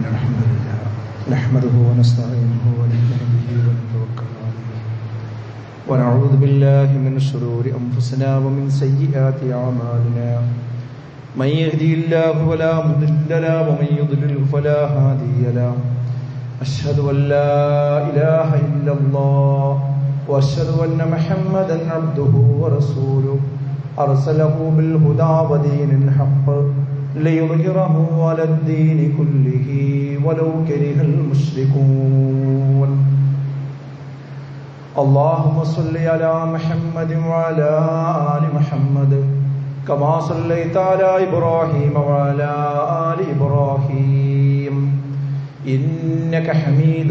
إن الحمد لله نحمده ونستعينه ونؤمن به ونتوكل عليه ونعوذ بالله من شرور أنفسنا ومن سيئات أعمالنا من يهدي الله فلا مضل له ومن يضلل فلا هادي له أشهد أن لا إله إلا الله وأشهد أن محمدا عبده ورسوله أرسله بالهدى ودين الحق ليظهره على الدين كله ولو كره المشركون اللهم صل على محمد وعلى آل محمد كما صليت على إبراهيم وعلى آل إبراهيم إنك حميد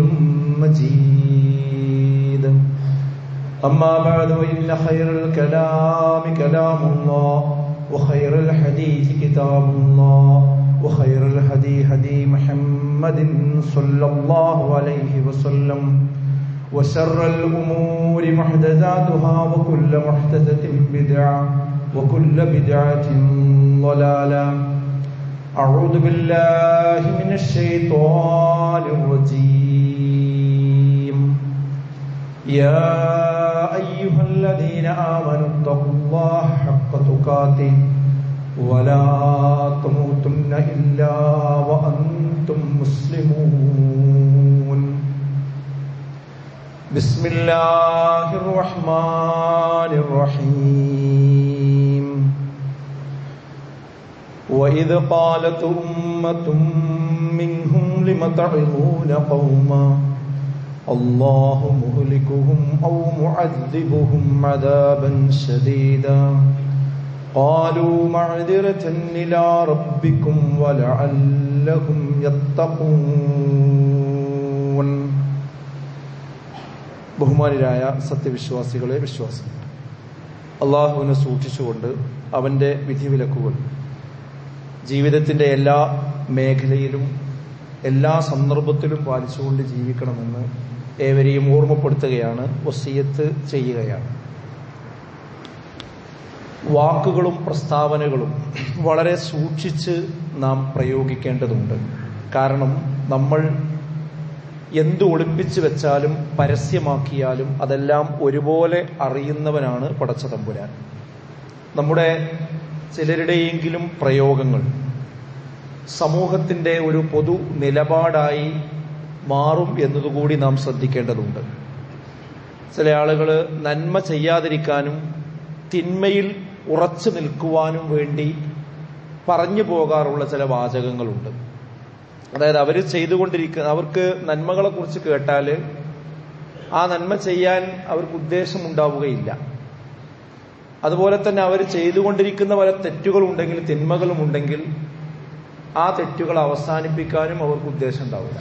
مجيد أما بعد وإن خير الكلام كلام الله وخير الحديث كتاب الله وخير الهدي هدي محمد صلى الله عليه وسلم وشر الأمور محدثاتها وكل محدثة بدعة وكل بدعة ضلالة أعوذ بالله من الشيطان الرجيم يا أيها الذين آمنوا اتقوا الله حق تقاته ولا تموتن إلا وأنتم مسلمون بسم الله الرحمن الرحيم وإذ قالت أمة منهم لم تعظون قوما الله مهلكهم أو معذبهم عذابا شديدا قالوا معذرة إلى ربكم ولعلهم يتقون ബഹുമാനിരായ സത്യവിശ്വാസികളെ വിശ്വാസം അള്ളാഹുവിനെ സൂക്ഷിച്ചുകൊണ്ട് അവന്റെ വിധിവിലക്കുകൾ ജീവിതത്തിന്റെ എല്ലാ മേഖലയിലും എല്ലാ സന്ദർഭത്തിലും പാലിച്ചുകൊണ്ട് ജീവിക്കണമെന്ന് ഏവരെയും ഓർമ്മപ്പെടുത്തുകയാണ് വസീയത്ത് ചെയ്യുകയാണ് വാക്കുകളും പ്രസ്താവനകളും വളരെ സൂക്ഷിച്ച് നാം പ്രയോഗിക്കേണ്ടതുണ്ട് കാരണം നമ്മൾ എന്ത് ഒളിപ്പിച്ചു വെച്ചാലും പരസ്യമാക്കിയാലും അതെല്ലാം ഒരുപോലെ അറിയുന്നവനാണ് പടച്ച തമ്പുരാൻ നമ്മുടെ ചിലരുടെയെങ്കിലും പ്രയോഗങ്ങൾ സമൂഹത്തിന്റെ ഒരു പൊതു നിലപാടായി മാറും എന്നതുകൂടി നാം ശ്രദ്ധിക്കേണ്ടതുണ്ട് ചില ആളുകൾ നന്മ ചെയ്യാതിരിക്കാനും തിന്മയിൽ ഉറച്ചു നിൽക്കുവാനും വേണ്ടി പറഞ്ഞു പോകാറുള്ള ചില വാചകങ്ങളുണ്ട് അതായത് അവർ ചെയ്തുകൊണ്ടിരിക്കുന്ന അവർക്ക് നന്മകളെ കുറിച്ച് കേട്ടാൽ ആ നന്മ ചെയ്യാൻ അവർക്ക് ഉദ്ദേശമുണ്ടാവുകയില്ല അതുപോലെ തന്നെ അവർ ചെയ്തുകൊണ്ടിരിക്കുന്ന പല തെറ്റുകളുണ്ടെങ്കിൽ തിന്മകളും ഉണ്ടെങ്കിൽ ആ തെറ്റുകൾ അവസാനിപ്പിക്കാനും അവർക്ക് ഉദ്ദേശം ഉണ്ടാവില്ല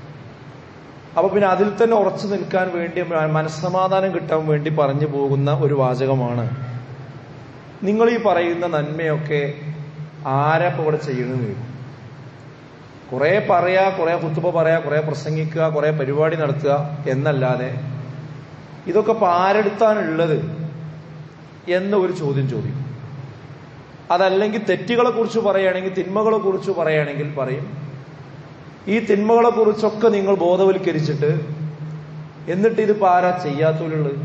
അപ്പൊ പിന്നെ അതിൽ തന്നെ ഉറച്ചു നിൽക്കാൻ വേണ്ടി മനസ്സമാധാനം കിട്ടാൻ വേണ്ടി പറഞ്ഞു പോകുന്ന ഒരു വാചകമാണ് നിങ്ങൾ ഈ പറയുന്ന നന്മയൊക്കെ ആരാ ഇപ്പൊ ഇവിടെ ചെയ്യണമെന്ന് ചോദിക്കും കുറെ പറയാ കുറെ കുത്തുബ പറയാ കുറെ പ്രസംഗിക്കുക കുറെ പരിപാടി നടത്തുക എന്നല്ലാതെ ഇതൊക്കെ ഇപ്പൊ ആരെടുത്താണുള്ളത് എന്ന ഒരു ചോദ്യം ചോദിക്കും അതല്ലെങ്കിൽ തെറ്റുകളെ കുറിച്ച് പറയുകയാണെങ്കിൽ തിന്മകളെ കുറിച്ച് പറയുകയാണെങ്കിൽ പറയും ഈ തിന്മകളെ കുറിച്ചൊക്കെ നിങ്ങൾ ബോധവൽക്കരിച്ചിട്ട് എന്നിട്ട് ഇതിപ്പോ ആരാ ചെയ്യാത്തവരുള്ളത്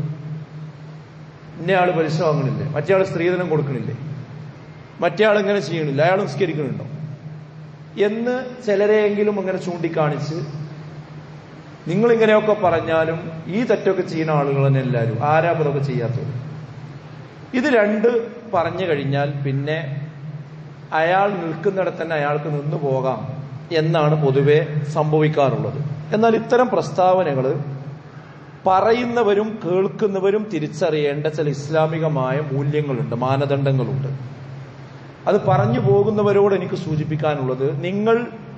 ഇന്ന ആള് പലിശ വാങ്ങണില്ലേ മറ്റേ ആള് സ്ത്രീധനം കൊടുക്കണില്ലേ മറ്റേ ആൾ ഇങ്ങനെ ചെയ്യണില്ല അയാൾ നിസ്കരിക്കണുണ്ടോ എന്ന് ചിലരെയെങ്കിലും ഇങ്ങനെ ചൂണ്ടിക്കാണിച്ച് നിങ്ങൾ ഇങ്ങനെയൊക്കെ പറഞ്ഞാലും ഈ തെറ്റൊക്കെ ചെയ്യുന്ന ആളുകൾ തന്നെ എല്ലാവരും ആരാ ഇതൊക്കെ ചെയ്യാത്തത് ഇത് രണ്ട് പറഞ്ഞു കഴിഞ്ഞാൽ പിന്നെ അയാൾ നിൽക്കുന്നിടത്ത് തന്നെ അയാൾക്ക് നിന്നു പോകാം എന്നാണ് പൊതുവെ സംഭവിക്കാറുള്ളത് എന്നാൽ ഇത്തരം പ്രസ്താവനകൾ പറയുന്നവരും കേൾക്കുന്നവരും തിരിച്ചറിയേണ്ട ചില ഇസ്ലാമികമായ മൂല്യങ്ങളുണ്ട് മാനദണ്ഡങ്ങളുണ്ട് അത് പറഞ്ഞു പോകുന്നവരോട് എനിക്ക് സൂചിപ്പിക്കാനുള്ളത് നിങ്ങൾ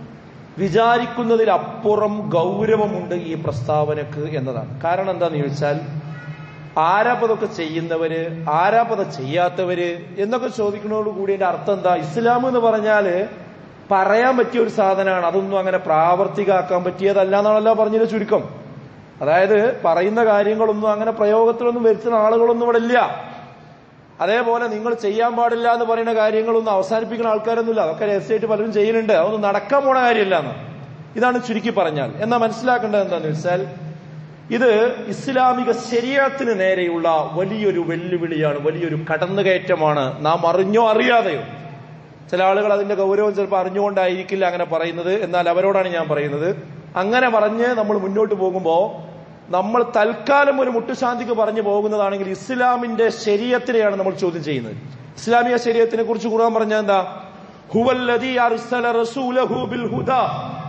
വിചാരിക്കുന്നതിലപ്പുറം ഗൗരവമുണ്ട് ഈ പ്രസ്താവനക്ക് എന്നതാണ് കാരണം എന്താന്ന് ചോദിച്ചാൽ ആരാപ്പതൊക്കെ ചെയ്യുന്നവര് ആരാപ്പത ചെയ്യാത്തവര് എന്നൊക്കെ ചോദിക്കുന്നതോട് കൂടി എന്റെ അർത്ഥം എന്താ ഇസ്ലാം എന്ന് പറഞ്ഞാല് പറയാൻ പറ്റിയ ഒരു സാധനമാണ് അതൊന്നും അങ്ങനെ പ്രാവർത്തികമാക്കാൻ പറ്റിയതല്ല എന്നാണല്ലോ പറഞ്ഞതിന്റെ ചുരുക്കം അതായത് പറയുന്ന കാര്യങ്ങളൊന്നും അങ്ങനെ പ്രയോഗത്തിലൊന്നും വരുത്തുന്ന ആളുകളൊന്നും ഇവിടെ ഇല്ല അതേപോലെ നിങ്ങൾ ചെയ്യാൻ പാടില്ല എന്ന് പറയുന്ന കാര്യങ്ങളൊന്നും അവസാനിപ്പിക്കുന്ന ആൾക്കാരൊന്നുമില്ല അതൊക്കെ രഹസ്യമായിട്ട് പലരും ചെയ്യുന്നുണ്ട് അതൊന്നും നടക്കാൻ പോണ കാര്യമില്ല എന്ന് ഇതാണ് ചുരുക്കി പറഞ്ഞാൽ എന്നാൽ മനസ്സിലാക്കേണ്ടത് എന്താണെന്ന് വെച്ചാൽ ഇത് ഇസ്ലാമിക ശരീരത്തിന് നേരെയുള്ള വലിയൊരു വെല്ലുവിളിയാണ് വലിയൊരു കടന്നുകയറ്റമാണ് നാം അറിഞ്ഞോ അറിയാതെയോ ചില ആളുകൾ അതിന്റെ ഗൗരവം ചിലപ്പോൾ അറിഞ്ഞുകൊണ്ടായിരിക്കില്ല അങ്ങനെ പറയുന്നത് എന്നാൽ അവരോടാണ് ഞാൻ പറയുന്നത് അങ്ങനെ പറഞ്ഞ് നമ്മൾ മുന്നോട്ട് പോകുമ്പോൾ നമ്മൾ തൽക്കാലം ഒരു മുട്ടുശാന്തിക്ക് പറഞ്ഞു പോകുന്നതാണെങ്കിൽ ഇസ്ലാമിന്റെ ശരീരത്തിനെയാണ് നമ്മൾ ചോദ്യം ചെയ്യുന്നത് ഇസ്ലാമിക ശരീരത്തിനെ കുറിച്ച് ഖുർആൻ പറഞ്ഞ എന്താ ഹുവല്ലദീ അർസല റസൂലഹു ബിൽ ഹുദാ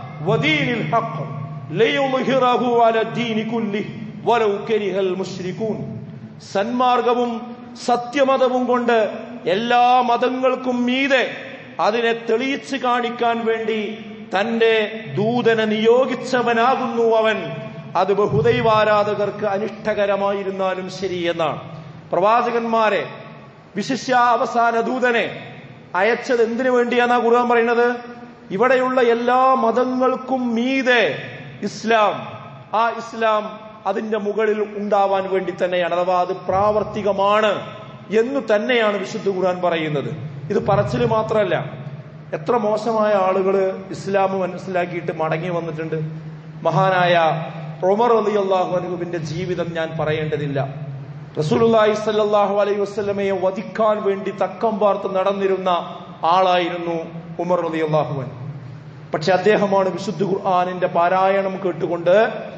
വദീനിൽ ഹഖ് ലയുദ്ഹിറഹു അലദ്ദീനി കുല്ലിഹി വലൗ കരിഹൽ മുശ്രികൂൻ സന്മാർഗവും സത്യമതവും കൊണ്ട് എല്ലാ മതങ്ങൾക്കും മീതെ അതിനെ തെളിയിച്ചു കാണിക്കാൻ വേണ്ടി തന്റെ ദൂതനെ നിയോഗിച്ചവനാകുന്നു അവൻ അത് ബഹുദൈവാരാധകർക്ക് അനിഷ്ടകരമായിരുന്നാലും ശരി എന്നാണ് പ്രവാചകന്മാരെ വിശിഷ്യ അവസാന ദൂതനെ അയച്ചത് എന്തിനു വേണ്ടിയാണ് ഖുർആൻ പറയുന്നത് ഇവിടെയുള്ള എല്ലാ മതങ്ങൾക്കും മീതെ ഇസ്ലാം ആ ഇസ്ലാം അതിന്റെ മുകളിൽ ഉണ്ടാവാൻ വേണ്ടി തന്നെയാണ് അഥവാ അത് പ്രാവർത്തികമാണ് എന്ന് തന്നെയാണ് വിശുദ്ധ ഖുർആൻ പറയുന്നത് ഇത് പറച്ചില് മാത്രമല്ല എത്ര മോശമായ ആളുകൾ ഇസ്ലാം മനസ്സിലാക്കിയിട്ട് മടങ്ങി വന്നിട്ടുണ്ട് മഹാനായ ഒമർ അലി അള്ളാഹുവിന്റെ ജീവിതം ഞാൻ പറയേണ്ടതില്ല റസൂലുള്ളാഹി സല്ലല്ലാഹു അലൈഹി വസല്ലമയെ വധിക്കാൻ വേണ്ടി തക്കം പാർത്ത് നടന്നിരുന്ന ആളായിരുന്നു ഉമർ അലി അള്ളാഹുവൻ പക്ഷെ അദ്ദേഹമാണ് വിശുദ്ധ ഖുർആാനിന്റെ പാരായണം കേട്ടുകൊണ്ട്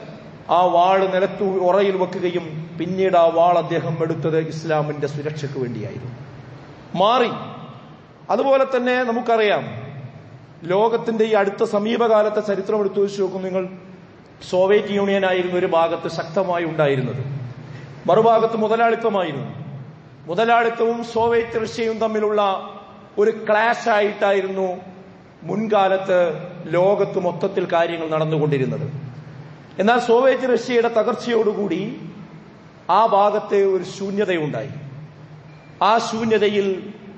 ആ വാള് നിലത്തു ഉറയിൽ വെക്കുകയും പിന്നീട് ആ വാൾ അദ്ദേഹം എടുത്തത് ഇസ്ലാമിന്റെ സുരക്ഷയ്ക്ക് വേണ്ടിയായിരുന്നു മാറി അതുപോലെ തന്നെ നമുക്കറിയാം ലോകത്തിന്റെ ഈ അടുത്ത സമീപകാലത്തെ ചരിത്രം എടുത്തു വെച്ച് നോക്കും നിങ്ങൾ സോവിയറ്റ് യൂണിയൻ ആയിരുന്നു ഒരു ഭാഗത്ത് ശക്തമായി ഉണ്ടായിരുന്നത് മറുഭാഗത്ത് മുതലാളിത്തമായിരുന്നു മുതലാളിത്തവും സോവിയറ്റ് റഷ്യയും തമ്മിലുള്ള ഒരു ക്ലാഷ് ആയിട്ടായിരുന്നു മുൻകാലത്ത് ലോകത്ത് മൊത്തത്തിൽ കാര്യങ്ങൾ നടന്നുകൊണ്ടിരുന്നത് എന്നാൽ സോവിയറ്റ് റഷ്യയുടെ തകർച്ചയോടുകൂടി ആ ഭാഗത്തെ ഒരു ശൂന്യതയുണ്ടായി ആ ശൂന്യതയിൽ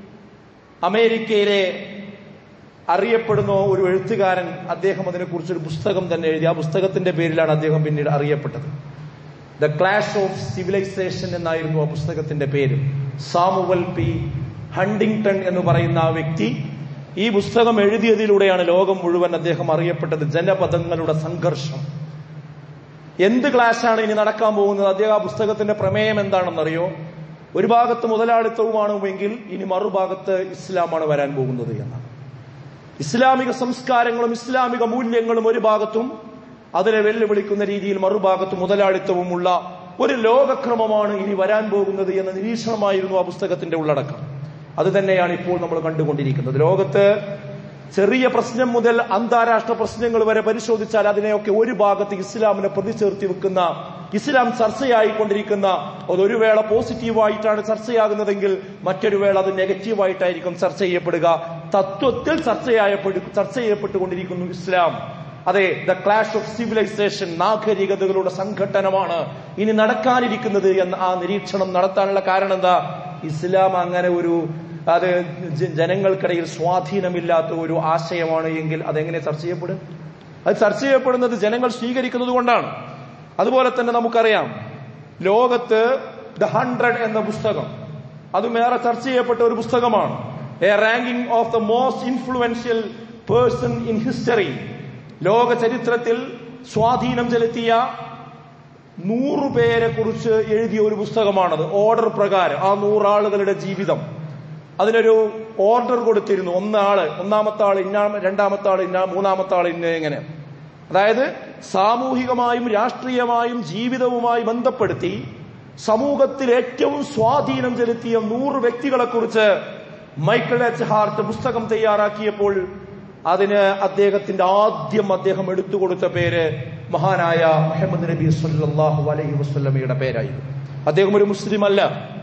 അമേരിക്കയിലെ അറിയപ്പെടുന്ന ഒരു എഴുത്തുകാരൻ അദ്ദേഹം അതിനെക്കുറിച്ച് ഒരു പുസ്തകം തന്നെ എഴുതി ആ പുസ്തകത്തിന്റെ പേരിലാണ് അദ്ദേഹം പിന്നീട് അറിയപ്പെട്ടത് ദ ക്ലാഷ് ഓഫ് സിവിലൈസേഷൻ എന്നായിരുന്നു ആ പുസ്തകത്തിന്റെ പേര് സാമുവൽ പി ഹണ്ടിങ്ടൺ എന്ന് പറയുന്ന ആ വ്യക്തി ഈ പുസ്തകം എഴുതിയതിലൂടെയാണ് ലോകം മുഴുവൻ അദ്ദേഹം അറിയപ്പെട്ടത് ജനപദങ്ങളുടെ സംഘർഷം എന്ത് ക്ലാഷാണ് ഇനി നടക്കാൻ പോകുന്നത് അദ്ദേഹം ആ പുസ്തകത്തിന്റെ പ്രമേയം എന്താണെന്നറിയോ ഒരു ഭാഗത്ത് മുതലാളിത്തവുമാണെങ്കിൽ ഇനി മറുഭാഗത്ത് ഇസ്ലാമാണ് വരാൻ പോകുന്നത് എന്നാണ് ഇസ്ലാമിക സംസ്കാരങ്ങളും ഇസ്ലാമിക മൂല്യങ്ങളും ഒരു ഭാഗത്തും അതിനെ വെല്ലുവിളിക്കുന്ന രീതിയിൽ മറുഭാഗത്ത് മുതലാളിത്തവുമുള്ള ഒരു ലോകക്രമമാണ് ഇനി വരാൻ പോകുന്നത് എന്ന നിരീക്ഷണമായിരുന്നു ആ പുസ്തകത്തിന്റെ ഉള്ളടക്കം അത് തന്നെയാണ് ഇപ്പോൾ നമ്മൾ കണ്ടുകൊണ്ടിരിക്കുന്നത് ലോകത്ത് ചെറിയ പ്രശ്നം മുതൽ അന്താരാഷ്ട്ര പ്രശ്നങ്ങൾ വരെ പരിശോധിച്ചാൽ അതിനെയൊക്കെ ഒരു ഭാഗത്ത് ഇസ്ലാമിനെ പ്രതിചേർത്തി വെക്കുന്ന ഇസ്ലാം ചർച്ചയായിക്കൊണ്ടിരിക്കുന്ന അതൊരു വേള പോസിറ്റീവായിട്ടാണ് ചർച്ചയാകുന്നതെങ്കിൽ മറ്റൊരു വേള അത് നെഗറ്റീവായിട്ടായിരിക്കും ചർച്ച ചെയ്യപ്പെടുക തത്വത്തിൽ ചർച്ചയായപ്പെടു ചർച്ച ചെയ്യപ്പെട്ടുകൊണ്ടിരിക്കുന്നു ഇസ്ലാം അതെ ദ ക്ലാഷ് ഓഫ് സിവിലൈസേഷൻ നാഗരികതകളുടെ സംഘട്ടനമാണ് ഇനി നടക്കാനിരിക്കുന്നത് എന്ന ആ നിരീക്ഷണം നടത്താനുള്ള കാരണം എന്താ ഇസ്ലാം അങ്ങനെ ഒരു അത് ജ- ജനങ്ങൾക്കിടയിൽ സ്വാധീനമില്ലാത്ത ഒരു ആശയമാണ് എങ്കിൽ അതെങ്ങനെ ചർച്ച ചെയ്യപ്പെടും അത് ചർച്ച ചെയ്യപ്പെടുന്നത് ജനങ്ങൾ സ്വീകരിക്കുന്നത് കൊണ്ടാണ് അതുപോലെ തന്നെ നമുക്കറിയാം ലോകത്ത് ദ ഹൺഡ്രഡ് എന്ന പുസ്തകം അതും ഏറെ ചർച്ച ചെയ്യപ്പെട്ട ഒരു പുസ്തകമാണ് a ranking of the most influential person in history ലോക ചരിത്രത്തിൽ സ്വാധീനം ചെലുത്തിയ നൂറ് പേരെ കുറിച്ച് എഴുതിയ ഒരു പുസ്തകമാണത് ഓർഡർ പ്രകാരം ആ നൂറാളുകളുടെ ജീവിതം അതിനൊരു ഓർഡർ കൊടുത്തിരുന്നു ഒന്നാള് ഒന്നാമത്തെ ആൾ ഇന്ന രണ്ടാമത്തെ ആൾ ഇന്ന മൂന്നാമത്തെ ആൾ ഇന്ന ഇങ്ങനെ അതായത് സാമൂഹികമായും രാഷ്ട്രീയമായും ജീവിതവുമായി ബന്ധപ്പെടുത്തി സമൂഹത്തിൽ ഏറ്റവും സ്വാധീനം ചെലുത്തിയ നൂറ് വ്യക്തികളെ കുറിച്ച് മൈക്കിൾ എച്ച് ഹാർട്ട് പുസ്തകം തയ്യാറാക്കിയപ്പോൾ അതിന് അദ്ദേഹത്തിന്റെ ആദ്യം അദ്ദേഹം എടുത്തുകൊടുത്ത പേര് മഹാനായ മുഹമ്മദ് നബി സല്ലല്ലാഹു അലൈഹി വസല്ലമയുടെ പേരായിരുന്നു അദ്ദേഹം ഒരു മുസ്ലിം അല്ല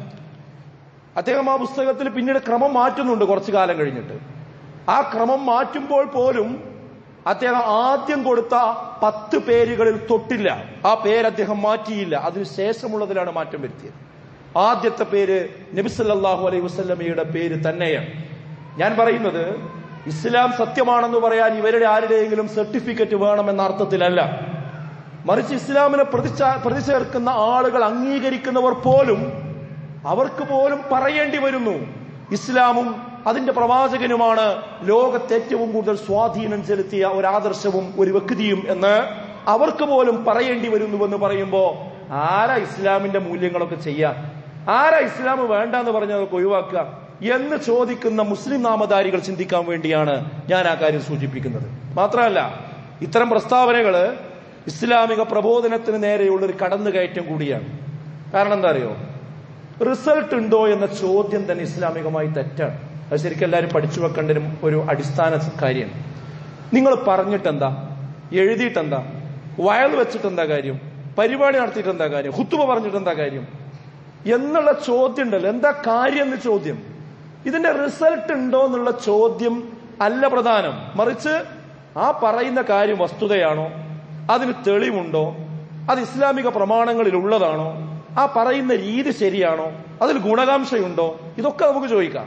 അദ്ദേഹം ആ പുസ്തകത്തിൽ പിന്നീട് ക്രമം മാറ്റുന്നുണ്ട് കുറച്ചു കാലം കഴിഞ്ഞിട്ട് ആ ക്രമം മാറ്റുമ്പോൾ പോലും അദ്ദേഹം ആദ്യം കൊടുത്ത പത്ത് പേരുകളിൽ തൊട്ടില്ല ആ പേര് അദ്ദേഹം മാറ്റിയില്ല അതിന് ശേഷമുള്ളതിലാണ് മാറ്റം വരുത്തിയത് ആദ്യത്തെ പേര് നബിസല്ലാഹു അലൈഹി വസല്ലമയുടെ പേര് തന്നെയാണ് ഞാൻ പറയുന്നത് ഇസ്ലാം സത്യമാണെന്ന് പറയാൻ ഇവരുടെ ആരുടെയെങ്കിലും സർട്ടിഫിക്കറ്റ് വേണമെന്ന അർത്ഥത്തിലല്ല മറിച്ച് ഇസ്ലാമിനെ പ്രതിച്ചാ- പ്രതിചേർക്കുന്ന ആളുകൾ അംഗീകരിക്കുന്നവർ പോലും അവർക്ക് പോലും പറയേണ്ടി വരുന്നു ഇസ്ലാമും അതിന്റെ പ്രവാചകനുമാണ് ലോകത്ത് ഏറ്റവും കൂടുതൽ സ്വാധീനം ചെലുത്തിയ ഒരു ആദർശവും ഒരു വ്യക്തിയും എന്ന് അവർക്ക് പോലും പറയേണ്ടി വരുന്നുവെന്ന് പറയുമ്പോ ആരാ ഇസ്ലാമിന്റെ മൂല്യങ്ങളൊക്കെ ചെയ്യാൻ ആരാ ഇസ്ലാം വേണ്ട എന്ന് പറഞ്ഞ് അതൊക്കെ ഒഴിവാക്കുക എന്ന് ചോദിക്കുന്ന മുസ്ലിം നാമധാരികൾ ചിന്തിക്കാൻ വേണ്ടിയാണ് ഞാൻ ആ കാര്യം സൂചിപ്പിക്കുന്നത് മാത്രമല്ല ഇത്തരം പ്രസ്താവനകള് ഇസ്ലാമിക പ്രബോധനത്തിന് നേരെയുള്ള ഒരു കടന്നുകയറ്റം കൂടിയാണ് കാരണം എന്താ അറിയോ റിസൾട്ട് ഉണ്ടോ എന്ന ചോദ്യം തന്നെ ഇസ്ലാമികമായി തെറ്റാണ് അത് ശരിക്കും എല്ലാവരും പഠിച്ചു വെക്കേണ്ട ഒരു- ഒരു അടിസ്ഥാന കാര്യമാണ് നിങ്ങൾ പറഞ്ഞിട്ടെന്താ എഴുതിയിട്ടെന്താ വയൽ വെച്ചിട്ടെന്താ കാര്യം പരിപാടി നടത്തിയിട്ട് എന്താ കാര്യം ഹുത്തുബ പറഞ്ഞിട്ട് എന്താ കാര്യം എന്നുള്ള ചോദ്യം ഉണ്ടല്ലോ എന്താ കാര്യം എന്ന് ചോദ്യം ഇതിന്റെ റിസൾട്ട് ഉണ്ടോ എന്നുള്ള ചോദ്യം അല്ല പ്രധാനം മറിച്ച് ആ പറയുന്ന കാര്യം വസ്തുതയാണോ അതിന് തെളിവുണ്ടോ അത് ഇസ്ലാമിക പ്രമാണങ്ങളിൽ ഉള്ളതാണോ ആ പറയുന്ന രീതി ശരിയാണോ അതിൽ ഗുണകാംക്ഷയുണ്ടോ ഇതൊക്കെ നമുക്ക് ചോദിക്കാം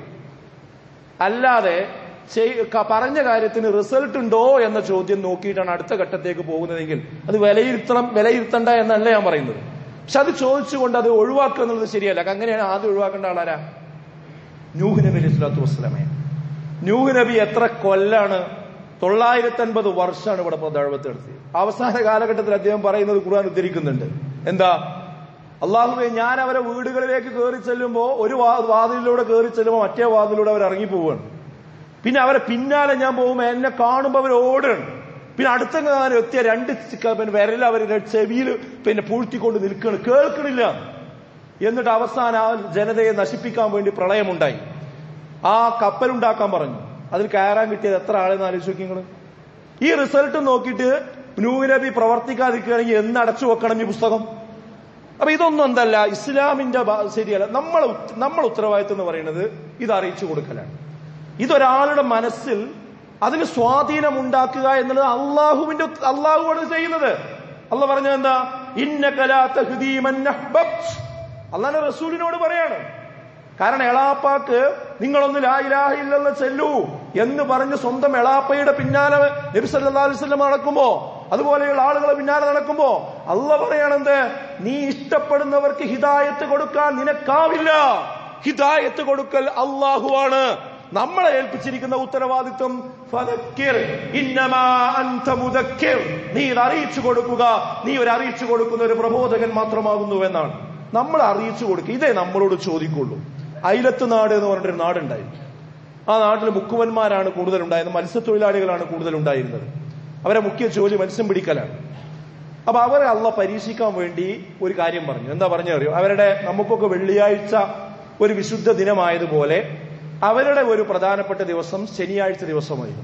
അല്ലാതെ ചെയ്- ക- പറഞ്ഞ കാര്യത്തിന് റിസൾട്ട് ഉണ്ടോ എന്ന ചോദ്യം നോക്കിയിട്ടാണ് അടുത്ത ഘട്ടത്തേക്ക് പോകുന്നതെങ്കിൽ അത് വിലയിരുത്തണം വിലയിരുത്തണ്ട എന്നല്ല ഞാൻ പറയുന്നത് പക്ഷെ അത് ചോദിച്ചുകൊണ്ട് അത് ഒഴിവാക്കുക എന്നുള്ളത് ശരിയല്ല അങ്ങനെയാണ് ആദ്യം ഒഴിവാക്കേണ്ട ആളാരാ നൂഹ് നബി അലൈഹി സ്വലാത്തു വസ്സലാമെ നൂഹ് നബി എത്ര കൊല്ലാണ് തൊള്ളായിരത്തി അൻപത് വർഷമാണ് ഇവിടെ ദഴവത്ത് നടത്തിയത് അവസാന കാലഘട്ടത്തിൽ അദ്ദേഹം പറയുന്നത് ഖുർആൻ ഉദ്ധരിക്കുന്നുണ്ട് എന്താ അള്ളാഹുവെ ഞാൻ അവരെ വീടുകളിലേക്ക് കയറി ചെല്ലുമ്പോ ഒരു വാ- വാതിലിലൂടെ കയറി ചെല്ലുമ്പോൾ മറ്റേ വാതിലൂടെ അവർ ഇറങ്ങി പോവുകയാണ് പിന്നെ അവരെ പിന്നാലെ ഞാൻ പോകുമ്പോൾ എന്നെ കാണുമ്പോൾ അവർ ഓടുകയാണ് പിന്നെ അടുത്ത കാലം എത്തിയ രണ്ട് ചി- പിന്നെ വിരൽ അവരുടെ ചെവിയിൽ പിന്നെ പൂഴ്ത്തിക്കൊണ്ട് നിൽക്കുകയാണ് കേൾക്കണില്ല എന്നിട്ട് അവസാനം ആ ജനതയെ നശിപ്പിക്കാൻ വേണ്ടി പ്രളയമുണ്ടായി ആ കപ്പലുണ്ടാക്കാൻ പറഞ്ഞു അതിൽ കയറാൻ കിട്ടിയത് എത്ര ആളെന്ന് ആലോചിച്ച് നോക്കി നിങ്ങള് ഈ റിസൾട്ട് നോക്കിയിട്ട് നൂഹ് നബി പ്രവർത്തിക്കാതിരിക്കുകയാണെങ്കിൽ എന്ന് അടച്ചു വെക്കണം ഈ പുസ്തകം അപ്പൊ ഇതൊന്നും എന്തല്ല ഇസ്ലാമിന്റെ ഭാ- ശരിയല്ല നമ്മൾ ഉത്ത- നമ്മൾ ഉത്തരവാദിത്വം എന്ന് പറയുന്നത് ഇത് അറിയിച്ചു കൊടുക്കലാണ് ഇതൊരാളുടെ മനസ്സിൽ അതിന് സ്വാധീനം ഉണ്ടാക്കുക എന്നുള്ളത് അള്ളാഹുവിന്റെ അള്ളാഹുവാണ് ഇത് ചെയ്യുന്നത് അല്ല പറഞ്ഞത് എന്താ അള്ളാന്റെ റസൂലിനോട് പറയാണ് കാരണം എളാപ്പാക്ക് നിങ്ങളൊന്ന് ലാ ഇലാഹ ഇല്ലല്ല ചെല്ലൂ എന്ന് പറഞ്ഞ് സ്വന്തം എളാപ്പയുടെ പിന്നാലെ നബി സല്ലല്ലാഹു അലൈഹി വസല്ലം നടക്കുമ്പോ അതുപോലെയുള്ള ആളുകളെ പിന്നാലെ നടക്കുമ്പോ അല്ല പറയണെന്ത് നീ ഇഷ്ടപ്പെടുന്നവർക്ക് ഹിദായത്ത് കൊടുക്കാൻ നിനക്കാവില്ല ഹിദായത്ത് കൊടുക്കൽ അള്ളാഹുവാണ് നമ്മളെ ഏൽപ്പിച്ചിരിക്കുന്ന ഉത്തരവാദിത്വം ഫദക്കിർ ഇന്നമാ അൻത മുദക്കിർ നീ ഇത് അറിയിച്ചു കൊടുക്കുക നീ ഒരു അറിയിച്ചു കൊടുക്കുന്ന ഒരു പ്രബോധകൻ മാത്രമാകുന്നു എന്നാണ് നമ്മൾ അറിയിച്ചു കൊടുക്കുക ഇതേ നമ്മളോട് ചോദിക്കുള്ളൂ അയിലത്ത് നാട് എന്ന് പറഞ്ഞൊരു നാടുണ്ടായിരുന്നു ആ നാട്ടിൽ മുക്കുവന്മാരാണ് കൂടുതൽ ഉണ്ടായിരുന്നത് മത്സ്യത്തൊഴിലാളികളാണ് കൂടുതൽ ഉണ്ടായിരുന്നത് അവരെ മുഖ്യ ജോലി മത്സ്യം പിടിക്കലാണ് അപ്പൊ അവരെ അള്ള പരീക്ഷിക്കാൻ വേണ്ടി ഒരു കാര്യം പറഞ്ഞു എന്താ പറഞ്ഞു അറിയോ അവരുടെ നമുക്കൊക്കെ വെള്ളിയാഴ്ച ഒരു വിശുദ്ധ ദിനമായതുപോലെ അവരുടെ ഒരു പ്രധാനപ്പെട്ട ദിവസം ശനിയാഴ്ച ദിവസമായിരുന്നു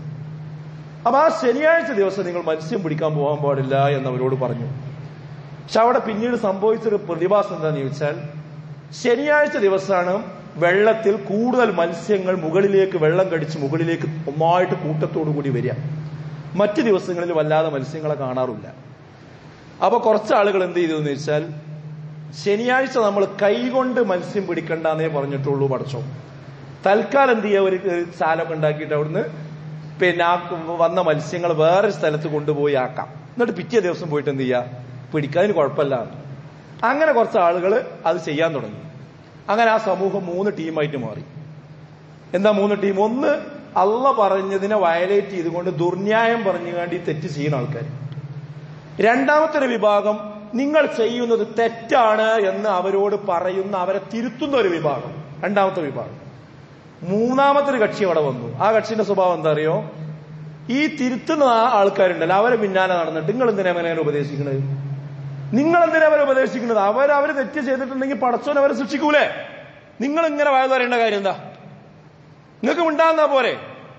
അപ്പൊ ആ ശനിയാഴ്ച ദിവസം നിങ്ങൾ മത്സ്യം പിടിക്കാൻ പോകാൻ പാടില്ല എന്ന് അവരോട് പറഞ്ഞു പക്ഷെ അവിടെ പിന്നീട് സംഭവിച്ചൊരു പ്രതിഭാസം എന്താന്ന് ചോദിച്ചാൽ ശനിയാഴ്ച ദിവസമാണ് വെള്ളത്തിൽ കൂടുതൽ മത്സ്യങ്ങൾ മുകളിലേക്ക് വെള്ളം കടിച്ച് മുകളിലേക്ക് ഒന്നായിട്ട് കൂട്ടത്തോടു കൂടി വരിക മറ്റു ദിവസങ്ങളിൽ വല്ലാതെ മത്സ്യങ്ങളെ കാണാറില്ല അപ്പൊ കുറച്ച് ആളുകൾ എന്ത് ചെയ്തു എന്ന് വെച്ചാൽ ശനിയാഴ്ച നമ്മൾ കൈകൊണ്ട് മത്സ്യം പിടിക്കണ്ടെന്നേ പറഞ്ഞിട്ടുള്ളൂ പടച്ചോ തൽക്കാലം എന്ത് ചെയ്യുക ഒരു ഒരു ചാലൊക്കെ ഉണ്ടാക്കിയിട്ട് അവിടുന്ന് പിന്നെ ആ വന്ന മത്സ്യങ്ങൾ വേറെ സ്ഥലത്ത് കൊണ്ടുപോയി ആക്കാം എന്നിട്ട് പിറ്റേ ദിവസം പോയിട്ട് എന്ത് ചെയ്യുക പിടിക്കാതിന് കുഴപ്പമില്ല അങ്ങനെ കുറച്ച് ആളുകൾ അത് ചെയ്യാൻ തുടങ്ങി അങ്ങനെ ആ സമൂഹം മൂന്ന് ടീമായിട്ട് മാറി എന്താ മൂന്ന് ടീം ഒന്ന് അള്ള പറഞ്ഞതിനെ വയലേറ്റ് ചെയ്തുകൊണ്ട് ദുർന്യായം പറഞ്ഞുകാണ്ടി തെറ്റ് ചെയ്യുന്ന ആൾക്കാർ രണ്ടാമത്തെ ഒരു വിഭാഗം നിങ്ങൾ ചെയ്യുന്നത് തെറ്റാണ് എന്ന് അവരോട് പറയുന്ന അവരെ തിരുത്തുന്ന ഒരു വിഭാഗം രണ്ടാമത്തെ വിഭാഗം മൂന്നാമത്തെ ഒരു കക്ഷി അവിടെ വന്നു ആ കക്ഷിന്റെ സ്വഭാവം എന്താ അറിയോ ഈ തിരുത്തുന്ന ആ ആൾക്കാരുണ്ടല്ലോ അവരെ പിന്നാലെ നടന്നിട്ട് നിങ്ങൾ എന്തിനാ അങ്ങനെ ഉപദേശിക്കുന്നത് നിങ്ങൾ എന്തിനാ അവരെ ഉപദേശിക്കുന്നത് അവർ അവർ തെറ്റ് ചെയ്തിട്ടുണ്ടെങ്കിൽ പടച്ചോൻ അവരെ ശിക്ഷിക്കൂലേ നിങ്ങൾ ഇങ്ങനെ വയത് പറയേണ്ട കാര്യം എന്താ നിങ്ങൾക്ക് ഉണ്ടാകുന്ന പോരെ